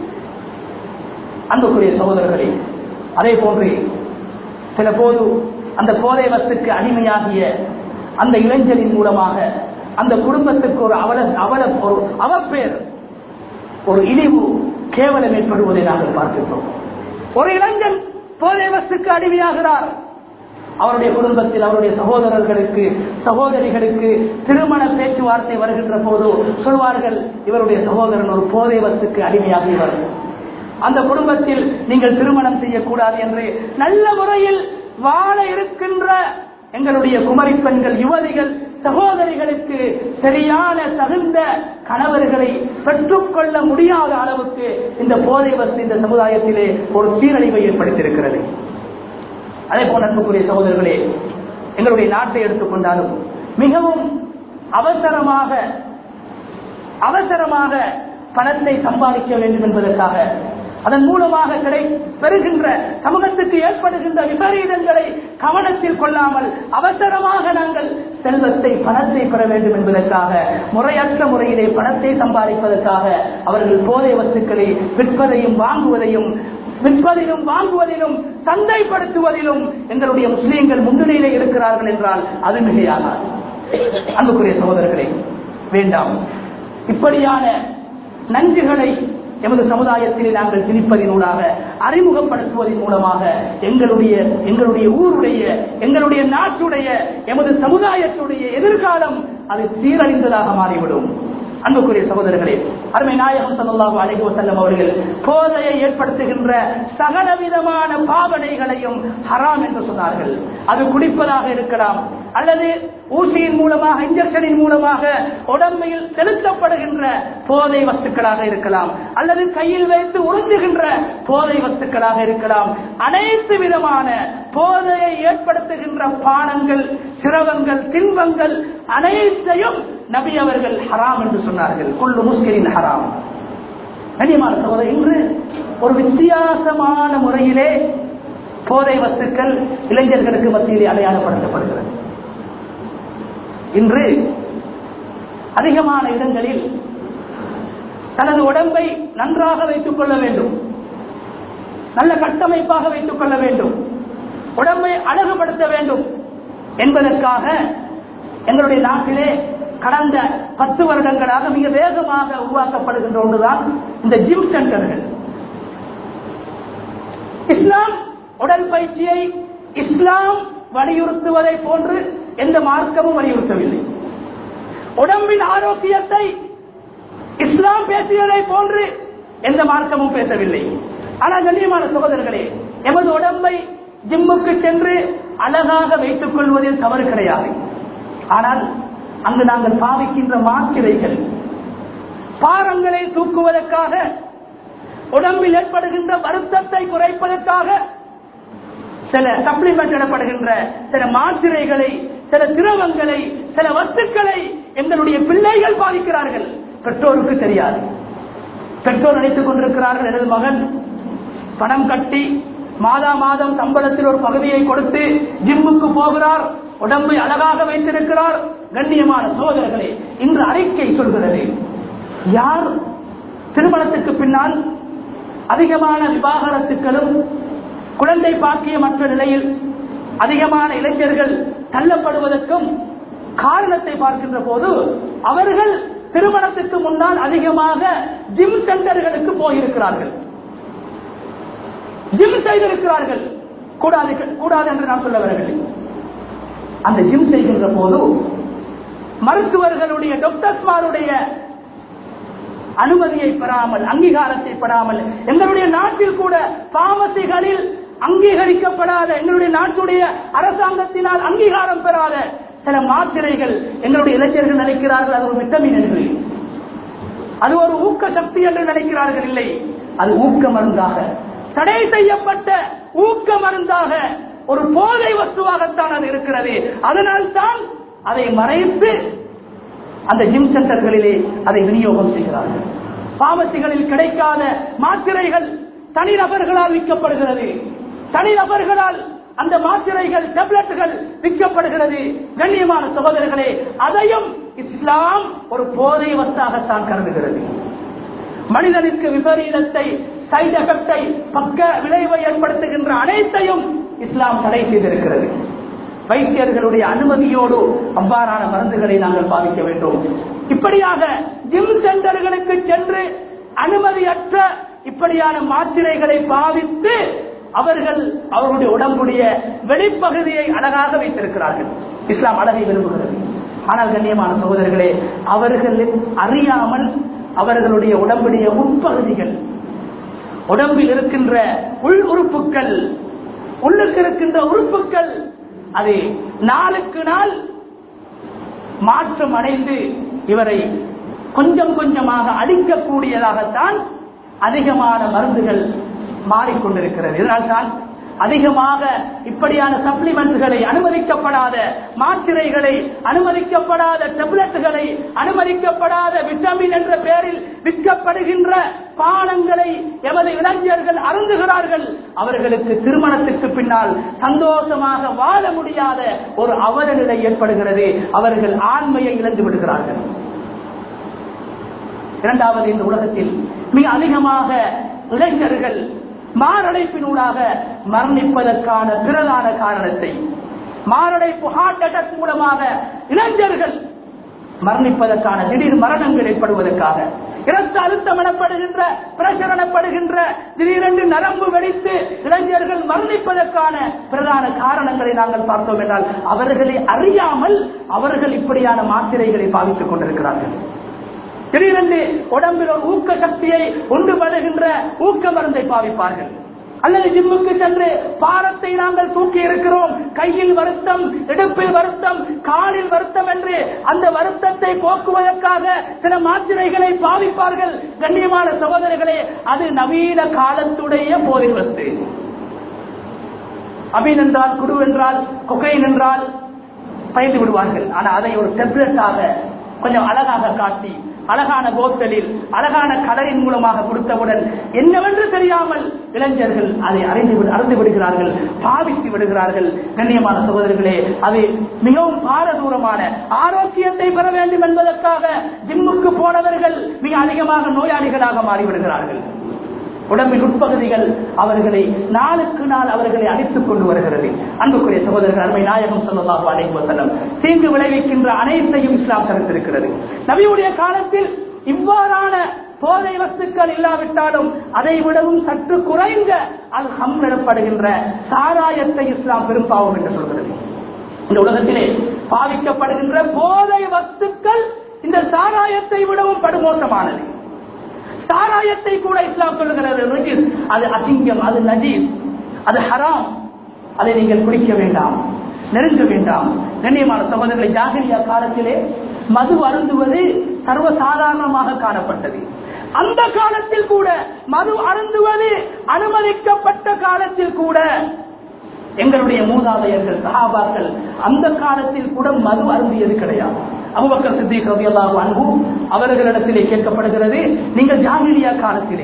அன்புக்குரிய சகோதரர்களே அதே போன்று சில போது அந்த போதை வஸ்துக்கு அடிமையாகிய அந்த இளைஞரின் மூலமாக அந்த குடும்பத்துக்கு ஒரு அவல அவல ஒரு அவப்பேர் ஒரு இழிவு கேவலம் ஏற்படுவதை நாங்கள் பார்க்கின்றோம் ஒரு இளைஞன் போதை வஸ்துக்கு அடிமையாகிறார் அவருடைய குடும்பத்தில் அவருடைய சகோதரர்களுக்கு சகோதரிகளுக்கு திருமண பேச்சுவார்த்தை வருகின்ற போது சொல்வார்கள் இவருடைய சகோதரன் ஒரு போதை வஸ்துக்கு அடிமையாகியவர் அந்த குடும்பத்தில் நீங்கள் திருமணம் செய்யக்கூடாது என்று நல்ல முறையில் வாழ இருக்கின்ற எங்களுடைய குமரி பெண்கள் யுவதிகள் சகோதரிகளுக்கு சரியான தகுந்த கணவர்களை பெற்றுக்கொள்ள முடியாத அளவுக்கு இந்த போதை வஸ்து இந்த சமுதாயத்திலே ஒரு சீரழிவை ஏற்படுத்தியிருக்கிறது அதே போல அன்புக்குரிய சகோதரர்களே எங்களுடைய நாட்டை எடுத்துக்கொண்டாலும் மிகவும் அவசரமாக அவசரமாக பணத்தை சம்பாதிக்க வேண்டும் என்பதற்காக அதன் மூலமாக கிடை பெறுகின்ற சமூகத்துக்கு ஏற்படுகின்ற விபரீதங்களை கவனத்தில் கொள்ளாமல் அவசரமாக நாங்கள் செல்வத்தை பணத்தை பெற வேண்டும் என்பதற்காக முறையற்ற முறையிலே பணத்தை சம்பாதிப்பதற்காக அவர்கள் போதை வஸ்துக்களை விற்பதையும் வாங்குவதையும் விற்பதிலும் வாங்குவதிலும் சந்தைப்படுத்துவதிலும் எங்களுடைய முஸ்லீம்கள் முன்னிலையிலே இருக்கிறார்கள் என்றால் அது மிகையாகாது அன்புக்குரிய சகோதரர்களே வேண்டாம் இப்படியான நன்றுகளை எமது சமுதாயத்திலே நாங்கள் திணிப்பதினூடாக அறிமுகப்படுத்துவதன் மூலமாக எங்களுடைய எங்களுடைய ஊருடைய எங்களுடைய நாட்டுடைய எமது சமுதாயத்துடைய எதிர்காலம் அது சீரழிந்ததாக மாறிவிடும் அன்புக்குரிய சகோதரர்களே அருமை நாயகம் ஸல்லல்லாஹு அலைஹி வஸல்லம் அவர்கள் போதையை ஏற்படுத்துகின்ற சகலவிதமான பாவனைகளையும் ஹராம் என்று சொன்னார்கள் அது குடிப்பதாக இருக்கலாம் அல்லது ஊசியின் மூலமாக இன்ஜெக்ஷனின் மூலமாக உடம்பில் செலுத்தப்படுகின்ற போதை வஸ்துக்களாக இருக்கலாம் அல்லது கையில் வைத்து உறிஞ்சுகின்ற போதை வஸ்துக்களாக இருக்கலாம் அனைத்து விதமான போதையை ஏற்படுத்துகின்ற பானங்கள் சிரவங்கள் தின்பங்கள் அனைத்தையும் நபி அவர்கள் ஹராம் என்று சொன்னார்கள் கொள்ளு முஸ்கிரின் ஹராம் கண்ணியமான சகோதரர் இன்று ஒரு வித்தியாசமான முறையிலே போதை வஸ்துக்கள் இளைஞர்களுக்கு மத்தியிலே அடையாளப்படுத்தப்படுகிறது இன்று அதிகமான இடங்களில் தனது உடம்பை நன்றாக வைத்துக் கொள்ள வேண்டும் நல்ல கட்டமைப்பாக வைத்துக் கொள்ள வேண்டும் உடம்பை அழகுபடுத்த வேண்டும் என்பதற்காக எங்களுடைய நாட்டிலே கடந்த பத்து வருடங்களாக மிக வேகமாக உருவாக்கப்படுகின்ற ஒன்றுதான் இந்த ஜிம் சென்டர்கள் இஸ்லாம் உடற்பயிற்சியை இஸ்லாம் வலியுறுத்துவதை போன்று எந்த மார்க்கமும் வலியுறுத்தவில்லை உடம்பின் ஆரோக்கியத்தை இஸ்லாம் பேசியதை போன்று எந்த மார்க்கமும் பேசவில்லை ஆனால் கண்ணியமான சகோதரர்களே எமது உடம்பை ஜிம்முக்கு சென்று அழகாக வைத்துக் கொள்வதில் தவறு கிடையாது ஆனால் அங்கு நாங்கள் பாவிக்கின்ற மாத்திரைகள் பாரங்களை தூக்குவதற்காக உடம்பில் ஏற்படுகின்ற வருத்தத்தை குறைப்பதற்காக சில சப்ளிமெண்ட் எனப்படுகின்ற சில மாத்திரைகளை சில திரவங்களை சில வஸ்துக்களை எங்களுடைய பிள்ளைகள் பாதிக்கிறார்கள் பெற்றோருக்கு தெரியாது பெற்றோர் நினைத்துக் கொண்டிருக்கிறார்கள் எனது மகன் பணம் கட்டி மாதா மாதம் சம்பளத்தில் ஒரு பகுதியை கொடுத்து ஜிம்முக்கு போகிறார் உடம்பை அழகாக வைத்திருக்கிறார் கண்ணியமான சோதரர்களே இன்று அறிக்கை சொல்கிறது யார் திருமணத்துக்கு பின்னால் அதிகமான விவாகரத்துக்களும் குழந்தை பாக்கியமற்ற நிலையில் அதிகமான இளைஞர்கள் தள்ளப்படுவதற்கும் காரணத்தை பார்க்கின்ற போது அவர்கள் திருமணத்துக்கு முன்னால் அதிகமாக ஜிம் சென்டர்களுக்கு போயிருக்கிறார்கள் ஜிம் செய்திருக்கிறார்கள் கூடாது கூடாது என்று நான் சொல்ல வரவில்லை அந்த ஜிம் செய்கின்ற போது மருத்துவர்களுடைய டாக்டர்ஸ்மாருடைய அனுமதியை பெறாமல் அங்கீகாரத்தை பெறாமல் எங்களுடைய நாட்டில் கூட பாமசிகளில் அங்கீகரிக்கப்படாத எங்களுடைய நாட்டுடைய அரசாங்கத்தினால் அங்கீகாரம் பெறாத சில மாத்திரைகள் எங்களுடைய இளைஞர்கள் நினைக்கிறார்கள் அது ஒரு விட்டமின் என்று அது ஒரு ஊக்க சக்தி என்று நினைக்கிறார்கள் இல்லை அது ஊக்க மருந்தாக தடை செய்யப்பட்ட ஊக்க மருந்தாக ஒரு போதை வஸ்துவாகத்தான் அது இருக்கிறது அதனால் தான் அதை மறைத்து அந்த ஜிம் சென்டர்களிலே அதை விநியோகம் செய்கிறார்கள் பாமசிகளில் கிடைக்காத மாத்திரைகள் தனிநபர்களால் விற்கப்படுகிறது தனிநபர்களால் அந்த மாத்திரைகள் டெப்லெட்டுகள் விற்கப்படுகிறது கண்ணியமான சகோதரர்களே அதையும் இஸ்லாம் ஒரு போதை வஸ்தாகத்தான் கருதுகிறது மனிதனுக்கு விபரீதத்தை சைட் எஃபெக்டை பக்க விளைவை ஏற்படுத்துகின்ற அனைத்தையும் இஸ்லாம் தடை செய்திருக்கிறது வைத்தியர்களுடைய அனுமதியோடு அவ்வாறான மருந்துகளை நாங்கள் பாவிக்க வேண்டும் இப்படியாக ஜிம் சென்டர்களுக்கு சென்று அனுமதியற்ற இப்படியான மாத்திரைகளை பாவித்து அவர்கள் அவர்களுடைய உடம்புடைய வெளிப்பகுதியை அழகாக வைத்திருக்கிறார்கள் இஸ்லாம் அழகை விரும்புகிறது ஆனால் கண்ணியமான சகோதரர்களே அவர்கள் அறியாமல் அவர்களுடைய உடம்புடைய உட்பகுதிகள் உடம்பில் இருக்கின்ற உள் உறுப்புகள் உள்ளுக்கு இருக்கின்ற உறுப்புகள் அது நாளுக்கு நாள் மாற்றம் அடைந்து இவரை கொஞ்சம் கொஞ்சமாக அழிக்கக்கூடியதாகத்தான் அதிகமான மருந்துகள் மாறிக்கொண்டிருக்கிறது இதனால்தான் அதிகமாக இப்படியான சப்ளிமெண்ட்களை அனுமதிக்கப்படாத மாத்திரைகளை அனுமதிக்கப்படாத டெப்லெட்டுகளை அனுமதிக்கப்படாத விட்டமின் என்ற பெயரில் விற்கப்படுகின்ற பானங்களை எமது இளைஞர்கள் அருந்துகிறார்கள் அவர்களுக்கு திருமணத்துக்கு பின்னால் சந்தோஷமாக வாழ முடியாத ஒரு அவல நிலை ஏற்படுகிறது அவர்கள் ஆண்மையை இழந்து விடுகிறார்கள் இரண்டாவது இந்த உலகத்தில் மிக அதிகமாக இளைஞர்கள் மாரடைப்பினூடாக மரணிப்பதற்கான பிரதான காரணத்தை மாரடைப்பு ஹார்ட் அட்டாக் மூலமாக இளைஞர்கள் மரணிப்பதற்கான திடீர் மரணங்கள் ஏற்படுவதற்காக இரத்த அழுத்தம் எனப்படுகின்ற பிரஷர் எனப்படுகின்ற திடீரென்று நரம்பு வெடித்து இளைஞர்கள் மரணிப்பதற்கான பிரதான காரணங்களை நாங்கள் பார்த்தோம் என்றால் அவர்களை அறியாமல் அவர்கள் இப்படியான மாத்திரைகளை பாவித்துக் கொண்டிருக்கிறார்கள் திடீரென்று உடம்பில் ஒரு ஊக்க சக்தியை உண்டு படுகின்ற ஊக்க மருந்தை பாவிப்பார்கள் அல்லது ஜிம்முக்கு சென்று பாரத்தை நாங்கள் தூக்கி இருக்கிறோம் கையில் வருத்தம் இடுப்பில் வருத்தம் காலில் வருத்தம் என்று அந்த வருத்தத்தை போக்குவதற்காக சில மாத்திரைகளை பாவிப்பார்கள் கண்ணியமான சகோதரர்களே அது நவீன காலத்துடைய போதை வஸ்து அபீன் என்றால் குரு என்றால் கொகைன் என்றால் பயந்து விடுவார்கள் ஆனா அதை ஒரு டெப்லெட்டாக கொஞ்சம் அழகாக காட்டி அழகான போத்தலில் அழகான கலரின் மூலமாக கொடுத்தவுடன் என்னவென்று தெரியாமல் இளைஞர்கள் அதை அறிந்து விடு- அறிந்து விடுகிறார்கள் பாவித்து விடுகிறார்கள் கண்ணியமான சகோதரர்களே அது மிகவும் பாரதூரமான ஆரோக்கியத்தை பெற வேண்டும் என்பதற்காக ஜிம்முக்கு போனவர்கள் மிக அதிகமாக நோயாளிகளாக மாறிவிடுகிறார்கள் உடம்பின் உட்பகுதிகள் அவர்களை நாளுக்கு நாள் அவர்களை அழித்துக் கொண்டு வருகிறது அன்புக்குரிய சகோதரர்கள் அருமை நாயகம் சொல்லலாம் அலைஹி வஸல்லம் தீங்கு விளைவிக்கின்ற அனைத்தையும் இஸ்லாம் தடுத்திருக்கிறது நபியுடைய காலத்தில் இவ்வாறான போதை வஸ்துக்கள் இல்லாவிட்டாலும் அதை விடவும் சற்று குறைந்த அல் ஹம் எனப்படுகின்ற சாராயத்தை இஸ்லாம் பெரும்பாவம் என்று சொல்கிறது இந்த உலகத்திலே பாவிக்கப்படுகின்ற போதை வஸ்துக்கள் இந்த சாராயத்தை விடவும் படுமோசமானது சாராயத்தை கூட இஸ்லாம் சொல்லுகிறது ரிஜிஸ். அது அசிங்கம் அது நஜீஸ் அது ஹராம் அதை நீங்கள் குடிக்க வேண்டாம் நெருங்க வேண்டாம் கண்ணியமான சகோதரர்களை ஜாகிரியா காலத்திலே மது அருந்துவது சர்வசாதாரணமாக காணப்பட்டது அந்த காலத்தில் கூட மது அருந்துவது அனுமதிக்கப்பட்ட காலத்தில் கூட எங்களுடைய மூதாதையர்கள் சஹாபாக்கள் அந்த காலத்தில் கூட மது அருந்தியது கிடையாது அபுபக்கர் சித்திக் ரலியல்லாஹு அன்ஹு அவர்களிடத்திலே கேட்கப்படுகிறது நீங்கள் ஜாகிலியா காலத்திலே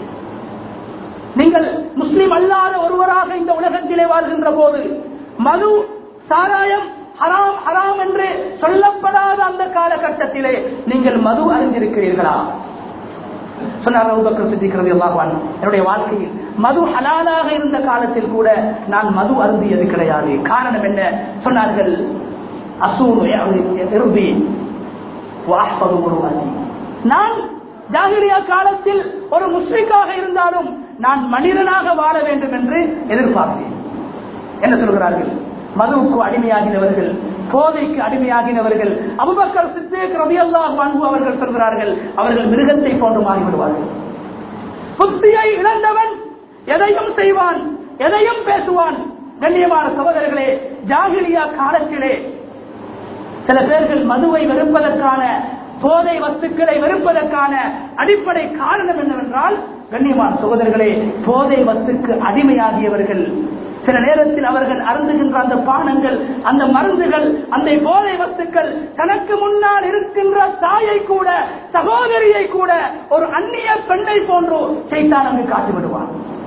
நீங்கள் முஸ்லிம் அல்லாத ஒருவராக இந்த உலகத்திலே வாழ்கின்ற போது மது சாராயம் ஹராம் ஹராம் என்று சொல்லப்படாத அந்த காலகட்டத்திலே நீங்கள் மது அறிந்திருக்கிறீர்களா சொன்னார் அபூபக்கர் சித்திக் ரலியல்லாஹு அன்ஹு என்னுடைய வாழ்க்கையில் மது ஹலாலாக இருந்த காலத்தில் கூட நான் மது அருந்தியது கிடையாது காரணம் என்ன சொன்னார்கள் அசூனு இறுதி வாஹ்பது உருவாதி நான் ஜாகிரியா காலத்தில் ஒரு முஸ்லிக்காக இருந்தாலும் நான் மனிதனாக வாழ வேண்டும் என்று எதிர்பார்த்தேன் என்ன சொல்கிறார்கள் மதுவுக்கு அடிமையாகினவர்கள் போதைக்கு அடிமையாகினவர்கள் அபுபக்கர் சித்தேக் ரபியல்லாஹு அன்ஹு அவர்கள் சொல்கிறார்கள் அவர்கள் மிருகத்தை போன்று மாறிவிடுவார்கள் புத்தியை இழந்தவன் எதையும் செய்வான் எதையும் பேசுவான் கண்ணியமான சகோதரர்களே ஜாகிலியா காலத்திலே சில பேர்கள் மதுவை வெறுப்பதற்கான போதை வஸ்துக்களை வெறுப்பதற்கான அடிப்படை காரணம் என்னவென்றால் கண்ணியமான சகோதரர்களே போதை வஸ்துக்கு அடிமையாகியவர்கள் சில நேரத்தில் அவர்கள் அருந்துகின்ற அந்த பானங்கள் அந்த மருந்துகள் அந்த போதை வஸ்துக்கள் தனக்கு முன்னால் இருக்கின்ற தாயை கூட சகோதரியை கூட ஒரு அந்நிய பெண்ணை போன்று செய்தான் அங்கு காட்டி விடுவான்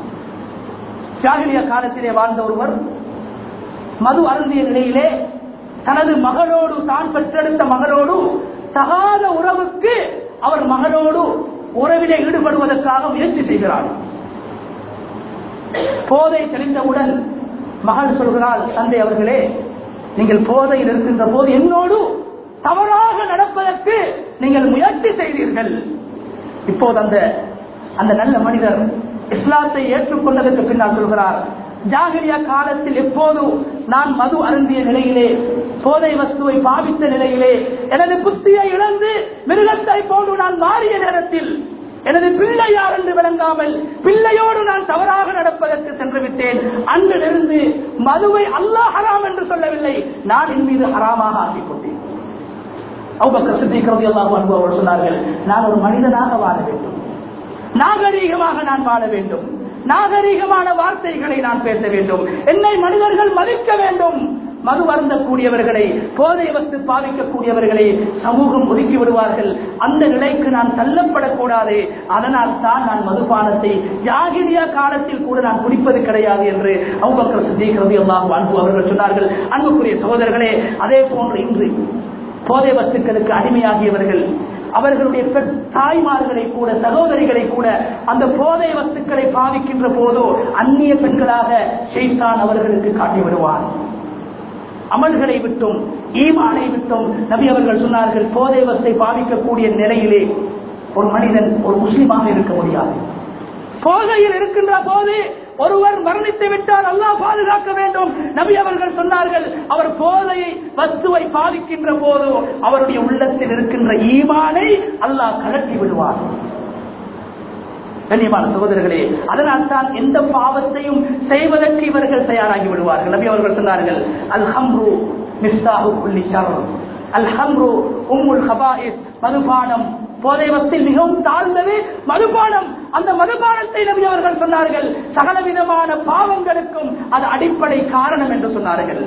ஜாகிலிய காலத்திலே வாழ்ந்த ஒருவர் மது அருந்திய நிலையிலே தனது மகளோடு தான் பெற்றெடுத்த மகளோடு தகாத உறவுக்கு அவர் மகளோடு உறவிலே ஈடுபடுவதற்காக முயற்சி செய்கிறார் போதை தெளிந்தவுடன் மகள் சொல்கிறாள் தந்தை அவர்களே நீங்கள் போதையில் இருக்கின்ற போது என்னோடு தவறாக நடப்பதற்கு நீங்கள் முயற்சி செய்தீர்கள் இப்போது அந்த அந்த நல்ல மனிதர் இஸ்லாத்தை ஏற்றுக்கொண்டதற்கு பின்னால் சொல்கிறார் ஜாகிரியா காலத்தில் எப்போது நான் மது அருந்திய நிலையிலே போதை வஸ்துவை பாவித்த நிலையிலே எனது புத்தியை இழந்து மிருகத்தை போன்று நான் மாறிய நேரத்தில் எனது பிள்ளை யார் என்று விளங்காமல் பிள்ளையோடு நான் தவறாக நடப்பதற்கு சென்று விட்டேன் அன்றிலிருந்து மதுவை அல்லாஹ் ஹராம் என்று சொல்லவில்லை நான் என் மீது ஹராமாக ஆக்கிக் கொண்டேன் அவுபக்கர் சித்திக் ரலியல்லாஹு அன்ஹு அவர்கள் சொன்னார்கள் நான் ஒரு மனிதனாக வாழ வேண்டும் நாகரீகமாக நான் வாழ வேண்டும் நாகரீகமான வார்த்தைகளை நான் பேச வேண்டும் என்னை மனிதர்கள் மதிக்க வேண்டும் மது அருந்தக்கூடியவர்களை போதை வஸ்து பாதிக்கக்கூடியவர்களை சமூகம் ஒதுக்கி விடுவார்கள் அந்த நிலைக்கு நான் தள்ளப்படக்கூடாது அதனால் தான் நான் மதுபானத்தை ஜாகிரியா காலத்தில் கூட நான் குடிப்பது கிடையாது என்று அவுபக்கர் சித்திக்கிறது எல்லாம் அன்பு அவர்கள் சொன்னார்கள் அன்புக்குரிய சகோதரர்களே அதே போன்று இன்று போதை வஸ்துக்களுக்கு அடிமையாகியவர்கள் அவர்களுடைய பெண் தாய்மார்களை கூட சகோதரிகளை கூட அந்த போதை வஸ்துக்களை பாவிக்கின்ற போதோ அந்நிய பெண்களாக ஷெய்தான் அவர்களுக்கு காட்டி விடுவார் அமல்களை விட்டும் ஈமானை விட்டும் நபி அவர்கள் சொன்னார்கள் போதை வஸ்தை பாவிக்கக்கூடிய நிலையிலே ஒரு மனிதன் ஒரு முஸ்லிமாக இருக்க முடியாது போதையில் இருக்கின்ற போது ஒருவர் மரணித்து விட்டால் அல்லாஹ் பாதுகாக்க வேண்டும் நபி அவர்கள் சொன்னார்கள் அவர் போதையை வஸ்துவை பாதிக்கின்ற போது அவருடைய உள்ளத்தில் இருக்கின்ற ஈமானை அல்லாஹ் கலட்டி விடுவார் கண்ணியமான சகோதரர்களே அதனால் தான் எந்த பாவத்தையும் செய்வதற்கு இவர்கள் தயாராகி விடுவார்கள் நபி அவர்கள் சொன்னார்கள் அல் ஹம்ரு மிஸ்தாஹு குல்லி ஷர் அல் ஹம்ரு உம்முல் ஹபாயிஸ் மதுபானம் போதை வஸ்தில் மிகவும் தாழ்ந்தது மதுபானம் அந்த மதுபானத்தை நபி அவர்கள் சொன்னார்கள் சகலவிதமான பாவங்களுக்கும் அது அடிப்படை காரணம் என்று சொன்னார்கள்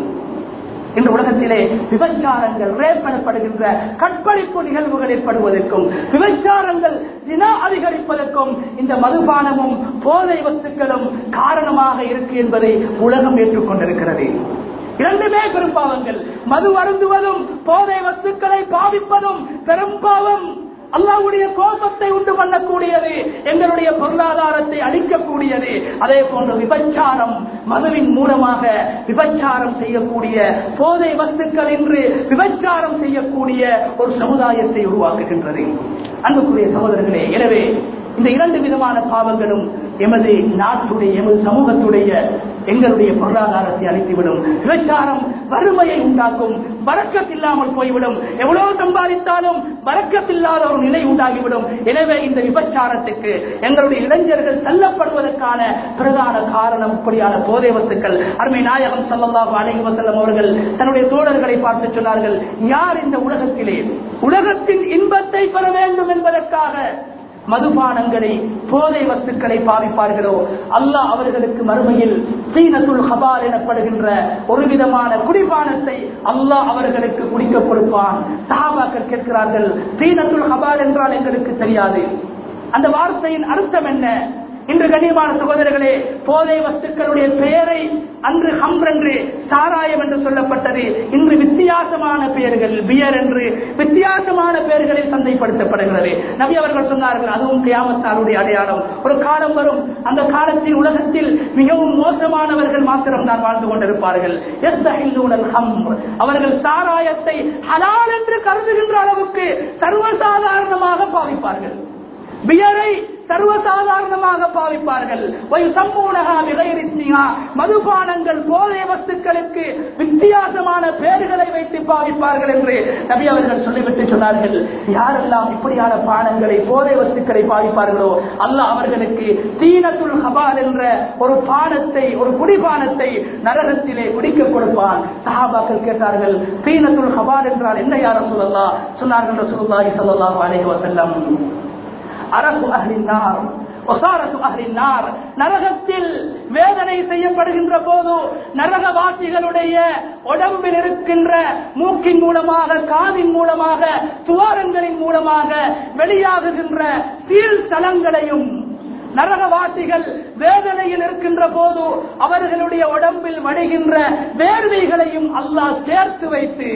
இந்த உலகத்திலே விபச்சாரங்கள் ரேப் எனப்படுகின்ற கற்பழிப்பு நிகழ்வுகள் ஏற்படுவதற்கும் விபச்சாரங்கள் தினா அதிகரிப்பதற்கும் இந்த மதுபானமும் போதை வஸ்துக்களும் காரணமாக இருக்கு என்பதை உலகம் ஏற்றுக்கொண்டிருக்கிறது இரண்டுமே பெரும் பாவங்கள் மது அருந்துவதும் போதை வஸ்துக்களை பாவிப்பதும் பெரும் பாவம் அல்லாவுடைய கோபத்தை உண்டு பண்ணக்கூடியது எங்களுடைய பொருளாதாரத்தை அழிக்கக்கூடியது அதே போன்று விபச்சாரம் மதுவின் மூலமாக விபச்சாரம் செய்யக்கூடிய போதை வஸ்துக்கள் என்று விபச்சாரம் செய்யக்கூடிய ஒரு சமுதாயத்தை உருவாக்குகின்றது அன்புக்குரிய சகோதரர்களே எனவே இந்த இரண்டு விதமான பாவங்களும் எமது நாட்டுடைய எமது சமூகத்துடைய எங்களுடைய பொருளாதாரத்தை அழித்துவிடும் விபச்சாரம் வறுமையை உண்டாக்கும் வரக்கத்தில்லாமல் போய்விடும் எவ்வளவு சம்பாதித்தாலும் வரக்கத்தில்லாத ஒரு நிலை உண்டாகிவிடும் எனவே இந்த விபச்சாரத்துக்கு எங்களுடைய இளைஞர்கள் தள்ளப்படுவதற்கான பிரதான காரணம் இப்படியான போதை வத்துக்கள் அருமை நாயகம் சல்லல்லாஹு அலைஹி வஸல்லம் அவர்கள் தன்னுடைய தோழர்களை பார்த்து சொன்னார்கள் யார் இந்த உலகத்திலே உலகத்தின் இன்பத்தை பெற வேண்டும் என்பதற்காக மதுபானங்களை போதை வஸ்துக்களை பாவிப்பார்களோ அல்லாஹ் அவர்களுக்கு மறுமையில் சீனத்துல் ஹபால் எனப்படுகின்ற ஒரு விதமான குடிபானத்தை அல்லாஹ் அவர்களுக்கு குடிக்க கொடுப்பான் சஹாபாக்கள் கேட்கிறார்கள் சீனத்துல் ஹபால் என்றால் எங்களுக்கு தெரியாது அந்த வார்த்தையின் அர்த்தம் என்ன இன்று கண்ணியமான சகோதரர்களே போதை வஸ்துக்களுடைய பெயரை அன்று ஹம்ர் என்று சாராயம் என்று சொல்லப்பட்டது இன்று வித்தியாசமான பெயர்கள் பியர் என்று வித்தியாசமான பெயர்களில் சந்தைப்படுத்தப்படுகிறது நபி அவர்கள் சொன்னார்கள் அதுவும் கியாமத்தாருடைய அடையாளம் ஒரு காலம் வரும் அந்த காலத்தில் உலகத்தில் மிகவும் மோசமானவர்கள் மாத்திரம் தான் வாழ்ந்து கொண்டிருப்பார்கள் யஸ்தஹில்லூனல் ஹம்ர். அவர்கள் சாராயத்தை ஹலால் என்று கருதுகின்ற அளவுக்கு சர்வசாதாரணமாக பாவிப்பார்கள் பியரை சர்வசாதாரணமாக பாவிப்பார்கள் வயுசம்மூனஹா பிகைரி இஸ்மிஹா. மதுபானங்கள் போதை வஸ்துக்களுக்கு வித்தியாசமான பெயர்களை வைத்து பாவிப்பார்கள் என்று நபி அவர்கள் சொல்லிவிட்டு சொன்னார்கள் யாரெல்லாம் இப்படியான பானங்களை போதை வஸ்துக்களை பாவிப்பார்களோ அல்லாஹ் அவர்களுக்கு தீனத்துல் ஹபால் என்ற ஒரு பானத்தை ஒரு குடிபானத்தை நரகத்திலே குடிக்க கொடுப்பான் சஹாபாக்கள் கேட்டார்கள் தீனத்துல் ஹபால் என்றால் என்ன யார சொல்லலாம் சொன்னார்கள் ரசூலுல்லாஹி ஸல்லல்லாஹு அலைஹி வஸல்லம் அரசு அஹ்லின்னார் ஒசாரத்து அஹ்லின்னார் நரகத்தில் வேதனை செய்யப்படுகின்ற போது நரகவாசிகளுடைய உடம்பில் இருக்கின்ற மூக்கின் மூலமாக காதின் மூலமாக துவாரங்களின் மூலமாக வெளியாகுகின்ற சீல் தலங்களையும் நரகவாசிகள் வேதனையில் இருக்கின்ற போது அவர்களுடைய உடம்பில் வடிகின்ற வேர்வைகளையும் அல்லாஹ் சேர்த்து வைத்து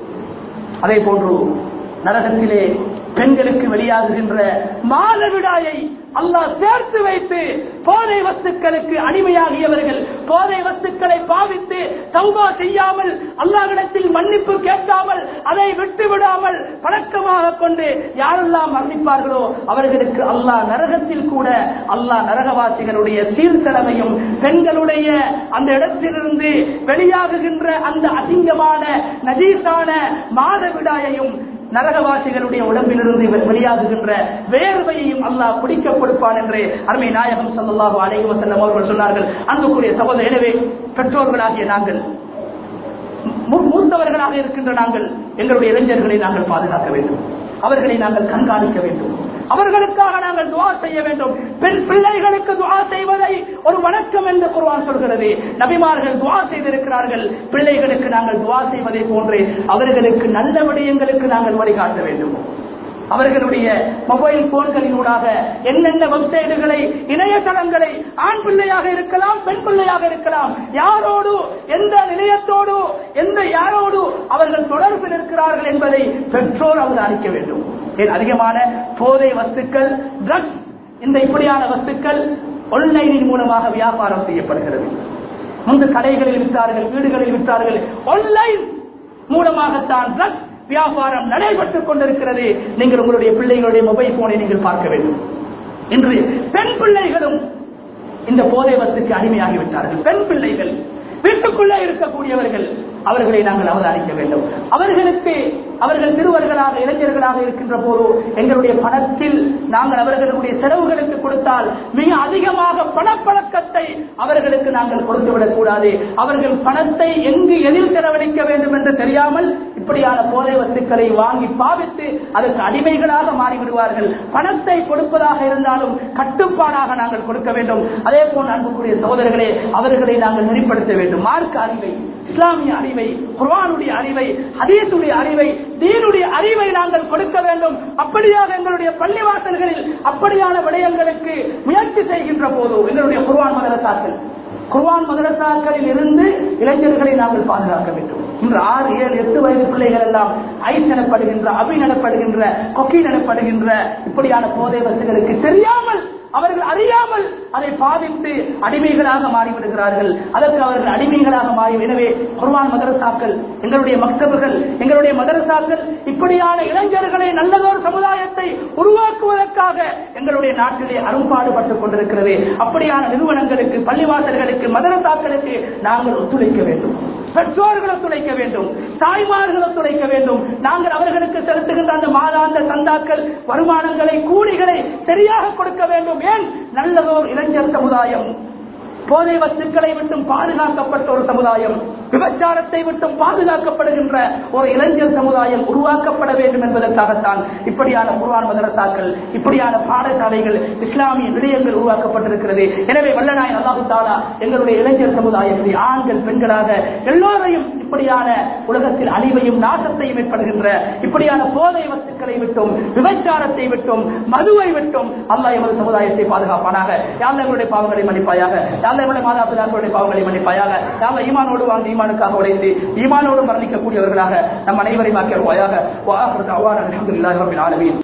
அதே போன்று நரகத்திலே பெண்களுக்கு வெளியாகுகின்ற மாதவிடாயை அல்லாஹ் சேர்த்து வைத்து போதை வஸ்துக்களுக்கு அடிமையாகியவர்கள் போதை வஸ்துக்களை பாவித்து தௌபா செய்யாமல் அல்லாஹ்விடத்தில் மன்னிப்பு கேட்காமல் அதை விட்டு விடாமல் பழக்கமாக கொண்டு யாரெல்லாம் மரணிப்பார்களோ அவர்களுக்கு அல்லாஹ் நரகத்தில் கூட அல்லாஹ் நரகவாசிகளுடைய சீர்தரவையும் பெண்களுடைய அந்த இடத்திலிருந்து வெளியாகுகின்ற அந்த அசிங்கமான நஜீசான மாதவிடாயையும் நரகவாசிகளுடைய உடம்பிலிருந்து வெ- வெளியாகுகின்ற வேர்வையையும் அல்லாஹ் குடிக்க கொடுப்பான் என்று அருமை நாயகம் ஸல்லல்லாஹு அலைஹி வஸல்லம் அவர்கள் சொன்னார்கள் அன்புக்குரிய சகோதரர் எனவே பெற்றோர்களாகிய நாங்கள் மூ- மூத்தவர்களாக இருக்கின்ற நாங்கள் எங்களுடைய இளைஞர்களை நாங்கள் பாதுகாக்க வேண்டும் அவர்களை நாங்கள் கண்காணிக்க வேண்டும் அவர்களுக்காக நாங்கள் துவா செய்ய வேண்டும் பெண் பிள்ளைகளுக்கு துவா செய்வதை ஒரு வணக்கம் என்று குர்ஆன் சொல்கிறது நபிமார்கள் துவா செய்திருக்கிறார்கள் பிள்ளைகளுக்கு நாங்கள் துவா செய்வதை போன்று அவர்களுக்கு நல்ல விடயங்களுக்கு நாங்கள் வழிகாட்ட வேண்டும் அவர்களுடைய மொபைல் போன்களினூடாக என்னென்ன வெப்சைட்டுகளை இணையதளங்களை ஆண் பிள்ளையாக இருக்கலாம் பெண் பிள்ளையாக இருக்கலாம் யாரோடு எந்த நிலையத்தோடு எந்த யாரோடு அவர்கள் தொடர்பில் இருக்கிறார்கள் என்பதை பெற்றோர் அவதானிக்க வேண்டும் ஏன் அதிகமான போதை வஸ்துக்கள் ட்ரக்ஸ் இந்த இப்படியான வஸ்துக்கள் ஆன்லைனின் மூலமாக வியாபாரம் செய்யப்படுகிறது முன்பு கடைகளில் விற்றார்கள் வீடுகளில் விற்றார்கள் ஆன்லைன் மூலமாகத்தான் ட்ரக்ஸ் வியாபாரம் நடைபெற்றுக் கொண்டிருக்கிறது நீங்கள் உங்களுடைய பிள்ளைகளுடைய மொபைல் போனை நீங்கள் பார்க்க வேண்டும் இன்று பெண் பிள்ளைகளும் இந்த போதை வத்துக்கு அடிமையாகிவிட்டார்கள் பெண் பிள்ளைகள் வீட்டுக்குள்ளே இருக்கக்கூடியவர்கள் அவர்களை நாங்கள் அவதானிக்க வேண்டும் அவர்களுக்கு அவர்கள் சிறுவர்களாக இளைஞர்களாக இருக்கின்ற போது எங்களுடைய பணத்தில் நாங்கள் அவர்களுடைய செலவுகளுக்கு கொடுத்தால் மிக அதிகமாக பணப்பழக்கத்தை அவர்களுக்கு நாங்கள் கொடுத்துவிடக் கூடாது அவர்கள் பணத்தை எங்கு எதில் செலவழிக்க வேண்டும் என்று தெரியாமல் இப்படியான போதை வஸ்துக்களை வாங்கி பாவித்து அதற்கு அடிமைகளாக மாறிவிடுவார்கள் பணத்தை கொடுப்பதாக இருந்தாலும் கட்டுப்பாடாக நாங்கள் கொடுக்க வேண்டும் அதே போல் அன்புக்குரிய சகோதரர்களே அவர்களை நாங்கள் நெறிப்படுத்த வேண்டும் மார்க்க அறிவை இஸ்லாமிய அறிவை குர்ஆனுடைய அறிவை ஹதீஸுடைய அறிவை தீனுடைய அறிவை நாங்கள் கொடுக்க வேண்டும் அப்படியாக எங்களுடைய பள்ளிவாசல்களில் அப்படியான விடயங்களுக்கு முயற்சி செய்கின்ற போது எங்களுடைய குர்ஆன் மதரசாக்கள் குர்ஆன் மதரசாக்களில் இருந்து இளைஞர்களை நாங்கள் பாதுகாக்க வேண்டும் இன்று ஆறு ஏழு எட்டு வயது பிள்ளைகள் எல்லாம் ஐஸ் எனப்படுகின்ற அபி எனப்படுகின்ற கொக்கீன் எனப்படுகின்ற இப்படியான போதை வசுகளுக்கு தெரியாமல் அவர்கள் அறியாமல் அதை பாதித்து அடிமைகளாக மாறிவிடுகிறார்கள் அதற்கு அவர்கள் அடிமைகளாக மாறி எனவே குர்வான் மதரசாக்கள் எங்களுடைய மக்தபுகள் எங்களுடைய மதரசாக்கள் இப்படியான இளைஞர்களை நல்லதொரு சமுதாயத்தை உருவாக்குவதற்காக எங்களுடைய நாட்டிலே அரும்பாடுபட்டுக் கொண்டிருக்கிறது அப்படியான நிறுவனங்களுக்கு பள்ளிவாசல்களுக்கு மதரசாக்களுக்கு நாங்கள் ஒத்துழைக்க வேண்டும் பெற்றோர்கள் ஒத்துழைக்க வேண்டும் தாய்மார்கள் ஒத்துழைக்க வேண்டும் நாங்கள் அவர்களுக்கு செலுத்துகின்ற அந்த மாதாந்த சந்தாக்கள் வருமானங்களை கூலிகளை சரியாக கொடுக்க வேண்டும் ஏன் நல்லதோர் இளைஞர் சமுதாயம் போதை வஸ்துக்களை விட்டும் பாதுகாக்கப்பட்ட ஒரு சமுதாயம் விபச்சாரத்தை விட்டும் பாதுகாக்கப்படுகின்ற ஒரு இளைஞர் சமுதாயம் உருவாக்கப்பட வேண்டும் என்பதற்காகத்தான் இப்படியான குர்ஆன் மதரசாக்கள் இப்படியான பாடசாலைகள் இஸ்லாமிய விடயங்கள் உருவாக்கப்பட்டிருக்கிறது எனவே வல்லநாயன் அல்லாஹு தாலா எங்களுடைய இளைஞர் சமுதாயத்தை ஆண்கள் பெண்களாக எல்லோரையும் இப்படியான உலகத்தில் அழிவையும் நாசத்தையும் ஏற்படுகின்ற இப்படியான போதை வஸ்துக்களை விட்டும் விபச்சாரத்தை விட்டும் மதுவை விட்டும் அல்லாஹ் எமது சமுதாயத்தை பாதுகாப்பானாக யாழ்ல எங்களுடைய பாவங்களை மன்னிப்பாயாக யாழ்ல எங்களுடைய மாதா பிதாக்களுடைய பாவங்களை மன்னிப்பாயாக யாழ்ல ஈமானோடு வாழ்ந்து ஈமானுக்காக உடைந்து ஈமானோடு மரணிக்கக்கூடியவர்களாக நம் அனைவரையும் ஆக்கியவாயாக வாஹர் அவான் அலமதுல்லாஹி ரபில் ஆலமீன்